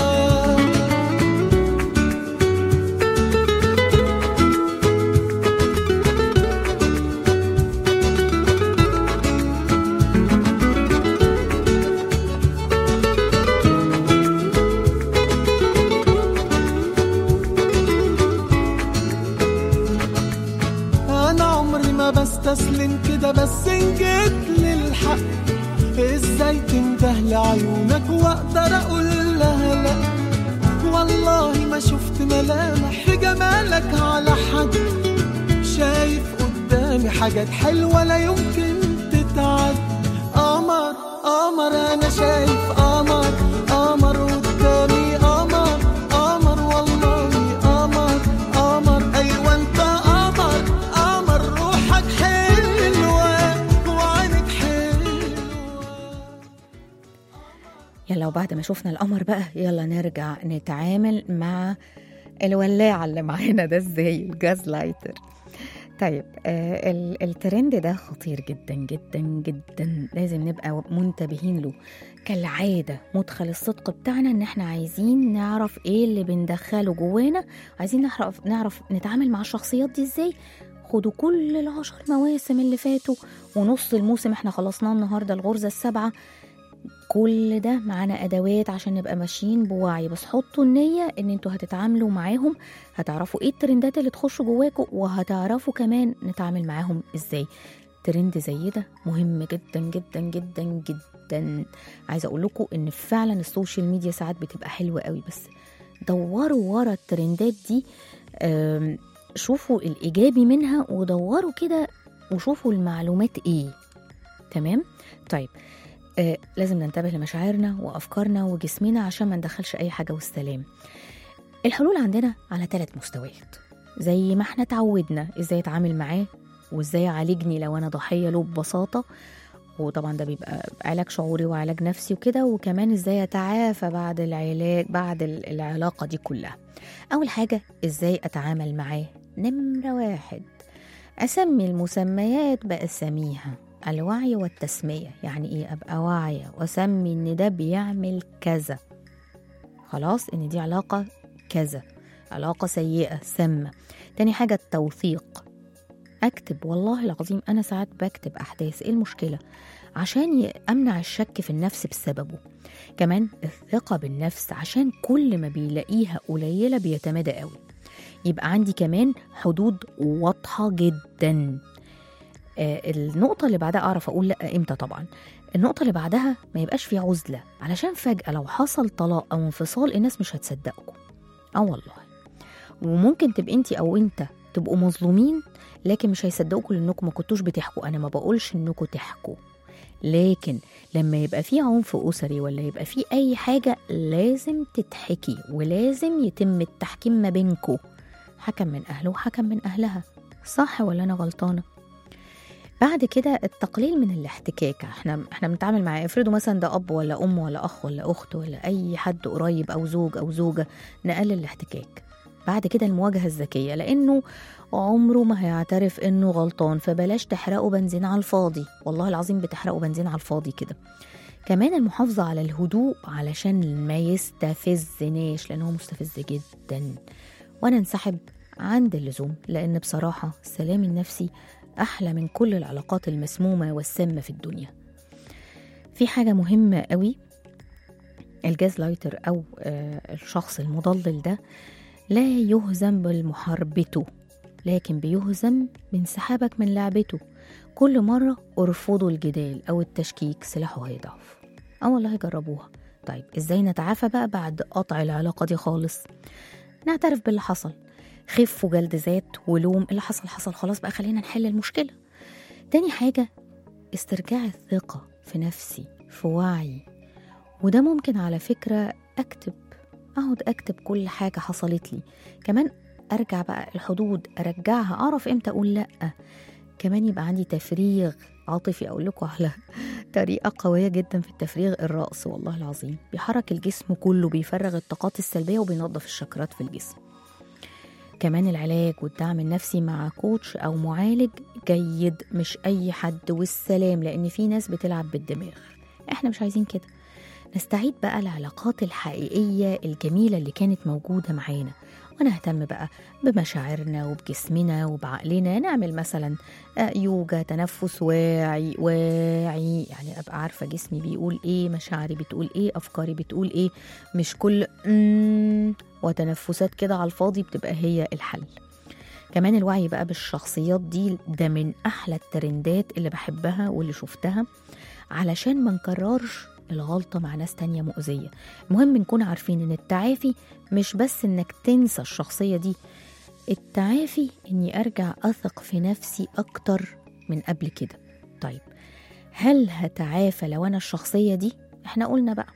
انا عمري ما بستسلم كده بس ان جيت للحق ازاي تنده لعيونك واقدر اقول لها لا والله ما شفت ملامح في جمالك على حد شايف قدامي حاجات حلوة لا يمكن تتعد قمر قمر انا شايف قمر قمر قدامي قمر قمر والله قمر قمر ايوه انت قمر قمر روحك حلوة وعينك حلوة يلا وبعد ما شفنا القمر بقى يلا نرجع نتعامل مع الولاعة اللي معانا ده ازاي الجاز لايتر طيب آه ال- الترند ده خطير جدا جدا جدا لازم نبقى منتبهين له كالعادة مدخل الصدق بتاعنا ان احنا عايزين نعرف ايه اللي بندخله جوانا عايزين نعرف نعرف نتعامل مع الشخصيات دي ازاي خدوا كل العشر مواسم اللي فاتوا ونص الموسم احنا خلصناه النهارده الغرزة السابعة كل ده معانا ادوات عشان نبقى ماشيين بوعي بس حطوا النيه ان انتوا هتتعاملوا معاهم هتعرفوا ايه الترندات اللي تخش جواكوا وهتعرفوا كمان نتعامل معاهم ازاي ترند زي ده مهم جدا جدا جدا جدا عايزه اقول لكم ان فعلا السوشيال ميديا ساعات بتبقى حلوه قوي بس دوروا ورا الترندات دي آم، شوفوا الايجابي منها ودوروا كده وشوفوا المعلومات ايه تمام طيب آه لازم ننتبه لمشاعرنا وافكارنا وجسمنا عشان ما ندخلش اي حاجه والسلام الحلول عندنا على ثلاث مستويات زي ما احنا اتعودنا ازاي اتعامل معاه وازاي يعالجني لو انا ضحيه له ببساطه وطبعا ده بيبقى علاج شعوري وعلاج نفسي وكده وكمان ازاي اتعافى بعد العلاج بعد ال- العلاقه دي كلها اول حاجه ازاي اتعامل معاه نمره واحد اسمي المسميات باساميها الوعي والتسميه يعني ايه ابقى واعيه واسمي ان ده بيعمل كذا خلاص ان دي علاقه كذا علاقه سيئه سامه تاني حاجه التوثيق اكتب والله العظيم انا ساعات بكتب احداث ايه المشكله عشان ي- امنع الشك في النفس بسببه كمان الثقه بالنفس عشان كل ما بيلاقيها قليله بيتمادى قوي يبقى عندي كمان حدود واضحه جدا آه النقطه اللي بعدها اعرف اقول لا امتى طبعا النقطه اللي بعدها ما يبقاش في عزله علشان فجاه لو حصل طلاق او انفصال الناس مش هتصدقكم اه والله وممكن تبقى انت او انت تبقوا مظلومين لكن مش هيصدقوكوا لانكم ما كنتوش بتحكوا انا ما بقولش انكم تحكوا لكن لما يبقى في عنف اسري ولا يبقى في اي حاجه لازم تتحكي ولازم يتم التحكيم ما بينكم حكم من اهله وحكم من اهلها صح ولا انا غلطانه بعد كده التقليل من الاحتكاك احنا احنا بنتعامل مع افرضوا مثلا ده اب ولا ام ولا اخ ولا اخت ولا اي حد قريب او زوج او زوجه نقلل الاحتكاك بعد كده المواجهه الذكيه لانه عمره ما هيعترف انه غلطان فبلاش تحرقوا بنزين على الفاضي والله العظيم بتحرقوا بنزين على الفاضي كده كمان المحافظة على الهدوء علشان ما يستفزناش لأنه مستفز جدا وأنا انسحب عند اللزوم لأن بصراحة السلام النفسي أحلى من كل العلاقات المسمومة والسامة في الدنيا في حاجة مهمة قوي الجاز لايتر أو آه، الشخص المضلل ده لا يهزم بمحاربته لكن بيهزم بانسحابك من لعبته كل مرة ارفضوا الجدال أو التشكيك سلاحه هيضعف اه والله جربوها طيب ازاي نتعافى بقى بعد قطع العلاقة دي خالص نعترف باللي حصل خف وجلد ذات ولوم اللي حصل حصل خلاص بقى خلينا نحل المشكلة تاني حاجة استرجاع الثقة في نفسي في وعي وده ممكن على فكرة أكتب أقعد أكتب كل حاجة حصلت لي كمان أرجع بقى الحدود أرجعها أعرف إمتى أقول لأ كمان يبقى عندي تفريغ عاطفي أقول لكم على طريقة قوية جدا في التفريغ الرأس والله العظيم بيحرك الجسم كله بيفرغ الطاقات السلبية وبينظف الشكرات في الجسم كمان العلاج والدعم النفسي مع كوتش أو معالج جيد مش أي حد والسلام لأن في ناس بتلعب بالدماغ احنا مش عايزين كده نستعيد بقى العلاقات الحقيقية الجميلة اللي كانت موجودة معانا ونهتم بقى بمشاعرنا وبجسمنا وبعقلنا نعمل مثلا آه، يوجا تنفس واعي واعي يعني ابقى عارفه جسمي بيقول ايه مشاعري بتقول ايه افكاري بتقول ايه مش كل مم وتنفسات كده على الفاضي بتبقى هي الحل كمان الوعي بقى بالشخصيات دي ده من احلى الترندات اللي بحبها واللي شفتها علشان ما نكررش الغلطة مع ناس تانية مؤذية المهم نكون عارفين ان التعافي مش بس انك تنسى الشخصية دي التعافي اني ارجع اثق في نفسي اكتر من قبل كده طيب هل هتعافى لو انا الشخصية دي احنا قلنا بقى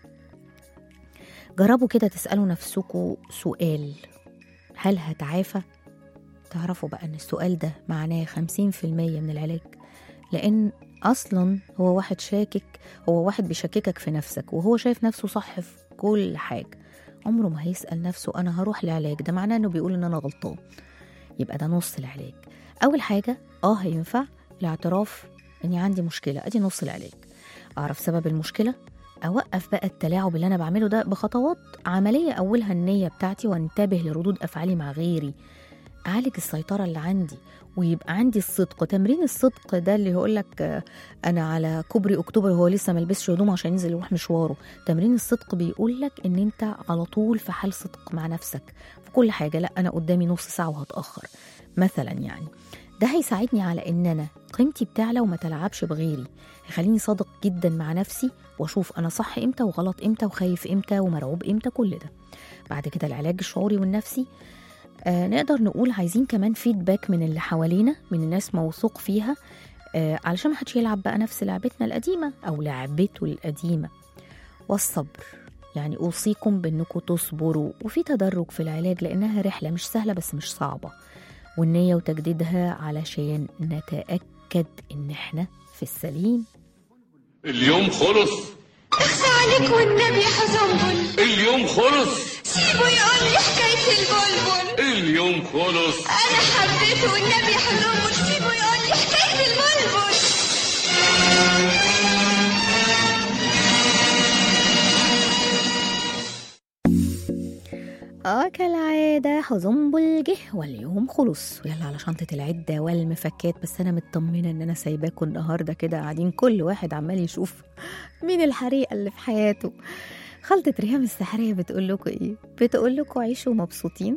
جربوا كده تسألوا نفسكوا سؤال هل هتعافى تعرفوا بقى ان السؤال ده معناه 50% من العلاج لان اصلا هو واحد شاكك هو واحد بيشككك في نفسك وهو شايف نفسه صح في كل حاجه عمره ما هيسال نفسه انا هروح لعلاج ده معناه انه بيقول ان انا غلطان يبقى ده نص العلاج اول حاجه اه هينفع الاعتراف اني عندي مشكله ادي نص العلاج اعرف سبب المشكله اوقف بقى التلاعب اللي انا بعمله ده بخطوات عمليه اولها النيه بتاعتي وانتبه لردود افعالي مع غيري اعالج السيطره اللي عندي ويبقى عندي الصدق تمرين الصدق ده اللي يقول لك انا على كوبري اكتوبر هو لسه ما لبسش هدومه عشان ينزل يروح مشواره تمرين الصدق بيقول لك ان انت على طول في حال صدق مع نفسك في كل حاجه لا انا قدامي نص ساعه وهتاخر مثلا يعني ده هيساعدني على ان انا قيمتي بتعلى وما تلعبش بغيري هيخليني صادق جدا مع نفسي واشوف انا صح امتى وغلط امتى وخايف امتى ومرعوب امتى كل ده بعد كده العلاج الشعوري والنفسي آه نقدر نقول عايزين كمان فيدباك من اللي حوالينا من الناس موثوق فيها آه علشان محدش يلعب بقى نفس لعبتنا القديمة أو لعبته القديمة والصبر يعني أوصيكم بأنكم تصبروا وفي تدرج في العلاج لأنها رحلة مش سهلة بس مش صعبة والنية وتجديدها علشان نتأكد إن إحنا في السليم اليوم خلص اخفى عليك والنبي حزنبل اليوم خلص سيبه يقول لي حكاية البلبل اليوم خلص أنا حبيته والنبي حزنبل سيبه يقول لي حكاية البلبل اه كالعادة حزنبل جه واليوم خلص ويلا على شنطة العدة والمفكات بس أنا مطمنة إن أنا سايباكم النهاردة كده قاعدين كل واحد عمال يشوف مين الحريقة اللي في حياته خلطة ريهام السحرية بتقول لكم إيه؟ بتقول لكم عيشوا مبسوطين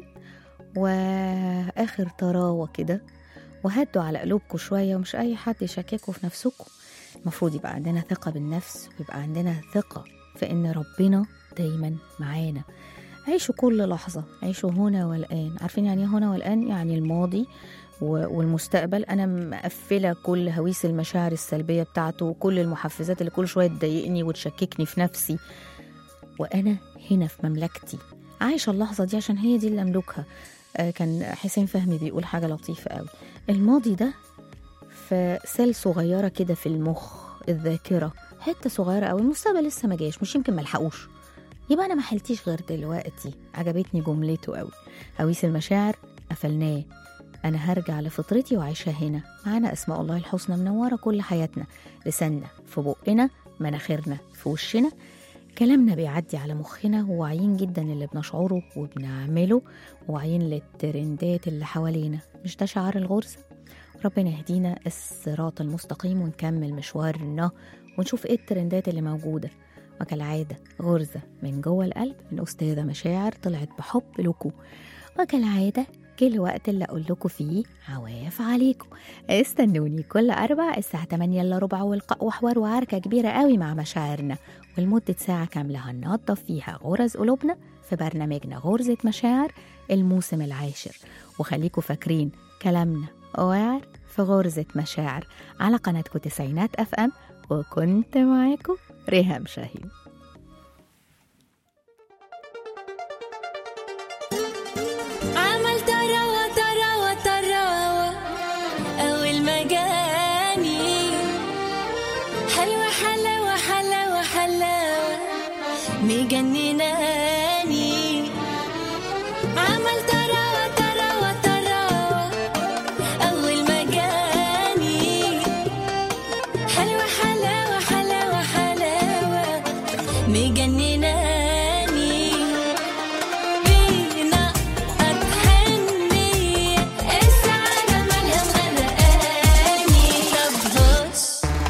وآخر طراوة كده وهدوا على قلوبكم شوية ومش أي حد يشككوا في نفسكم المفروض يبقى عندنا ثقة بالنفس ويبقى عندنا ثقة في إن ربنا دايما معانا عيشوا كل لحظة عيشوا هنا والآن عارفين يعني إيه هنا والآن يعني الماضي و- والمستقبل أنا مقفلة كل هويس المشاعر السلبية بتاعته وكل المحفزات اللي كل شوية تضايقني وتشككني في نفسي وأنا هنا في مملكتي عايشة اللحظة دي عشان هي دي اللي أملكها آه، كان حسين فهمي بيقول حاجة لطيفة قوي الماضي ده في سيل صغيرة كده في المخ الذاكرة حتة صغيرة قوي المستقبل لسه ما جاش مش يمكن ملحقوش يبقى انا ما حلتيش غير دلوقتي عجبتني جملته قوي هويس المشاعر قفلناه انا هرجع لفطرتي وعيشها هنا معانا اسماء الله الحسنى منوره كل حياتنا لساننا في بقنا مناخيرنا في وشنا كلامنا بيعدي على مخنا وواعيين جدا اللي بنشعره وبنعمله وواعيين للترندات اللي حوالينا مش ده شعار الغرزه ربنا يهدينا الصراط المستقيم ونكمل مشوارنا ونشوف ايه الترندات اللي موجوده وكالعادة غرزة من جوه القلب من أستاذة مشاعر طلعت بحب لكم وكالعادة جه الوقت اللي أقول لكم فيه عواف عليكم استنوني كل أربع الساعة 8 إلا ربع والقاء وحوار وعركة كبيرة قوي مع مشاعرنا ولمدة ساعة كاملة هننظف فيها غرز قلوبنا في برنامجنا غرزة مشاعر الموسم العاشر وخليكم فاكرين كلامنا واعر في غرزة مشاعر على قناتكم تسعينات أف أم وكنت معاكم ريهام شاهين عمل تراوة تراوة تراوة أول ما جاني حلوة حلاوة حلاوة حلاوة مجنناني عمل تراوة تراوة تراوة أول ما جاني حلوة حلاوة حلاوة حلاوة مجنناني بينا أتهني السعادة مالها مغرقاني طب هش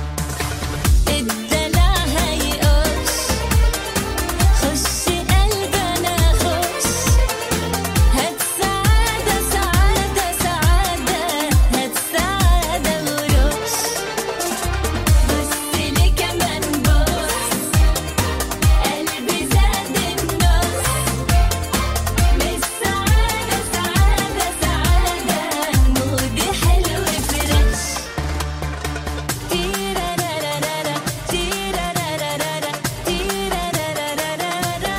الدلع هيقش خش قلبنا خش هات سعادة سعادة سعادة هات سعادة ورش بص لي كمان بص قلبي زاد النص مش سعادة سعادة سعادة مودي حلو فريش تيرارارارا تيرارارارا تيرارارارا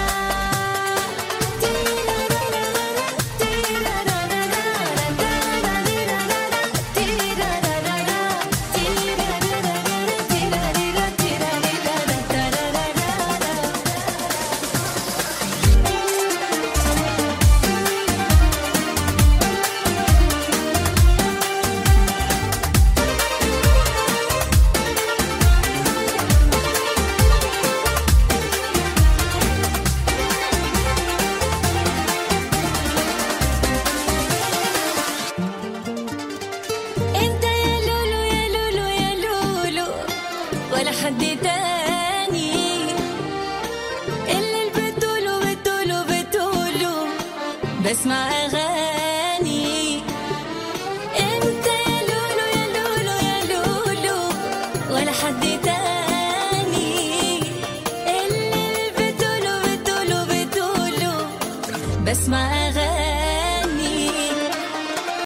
انت يا لولو يا لولو يا لولو ولا حد تاني اللي بتقولوا بتقولوا بتقولوا بسمع اغاني انت يا بسمع أغاني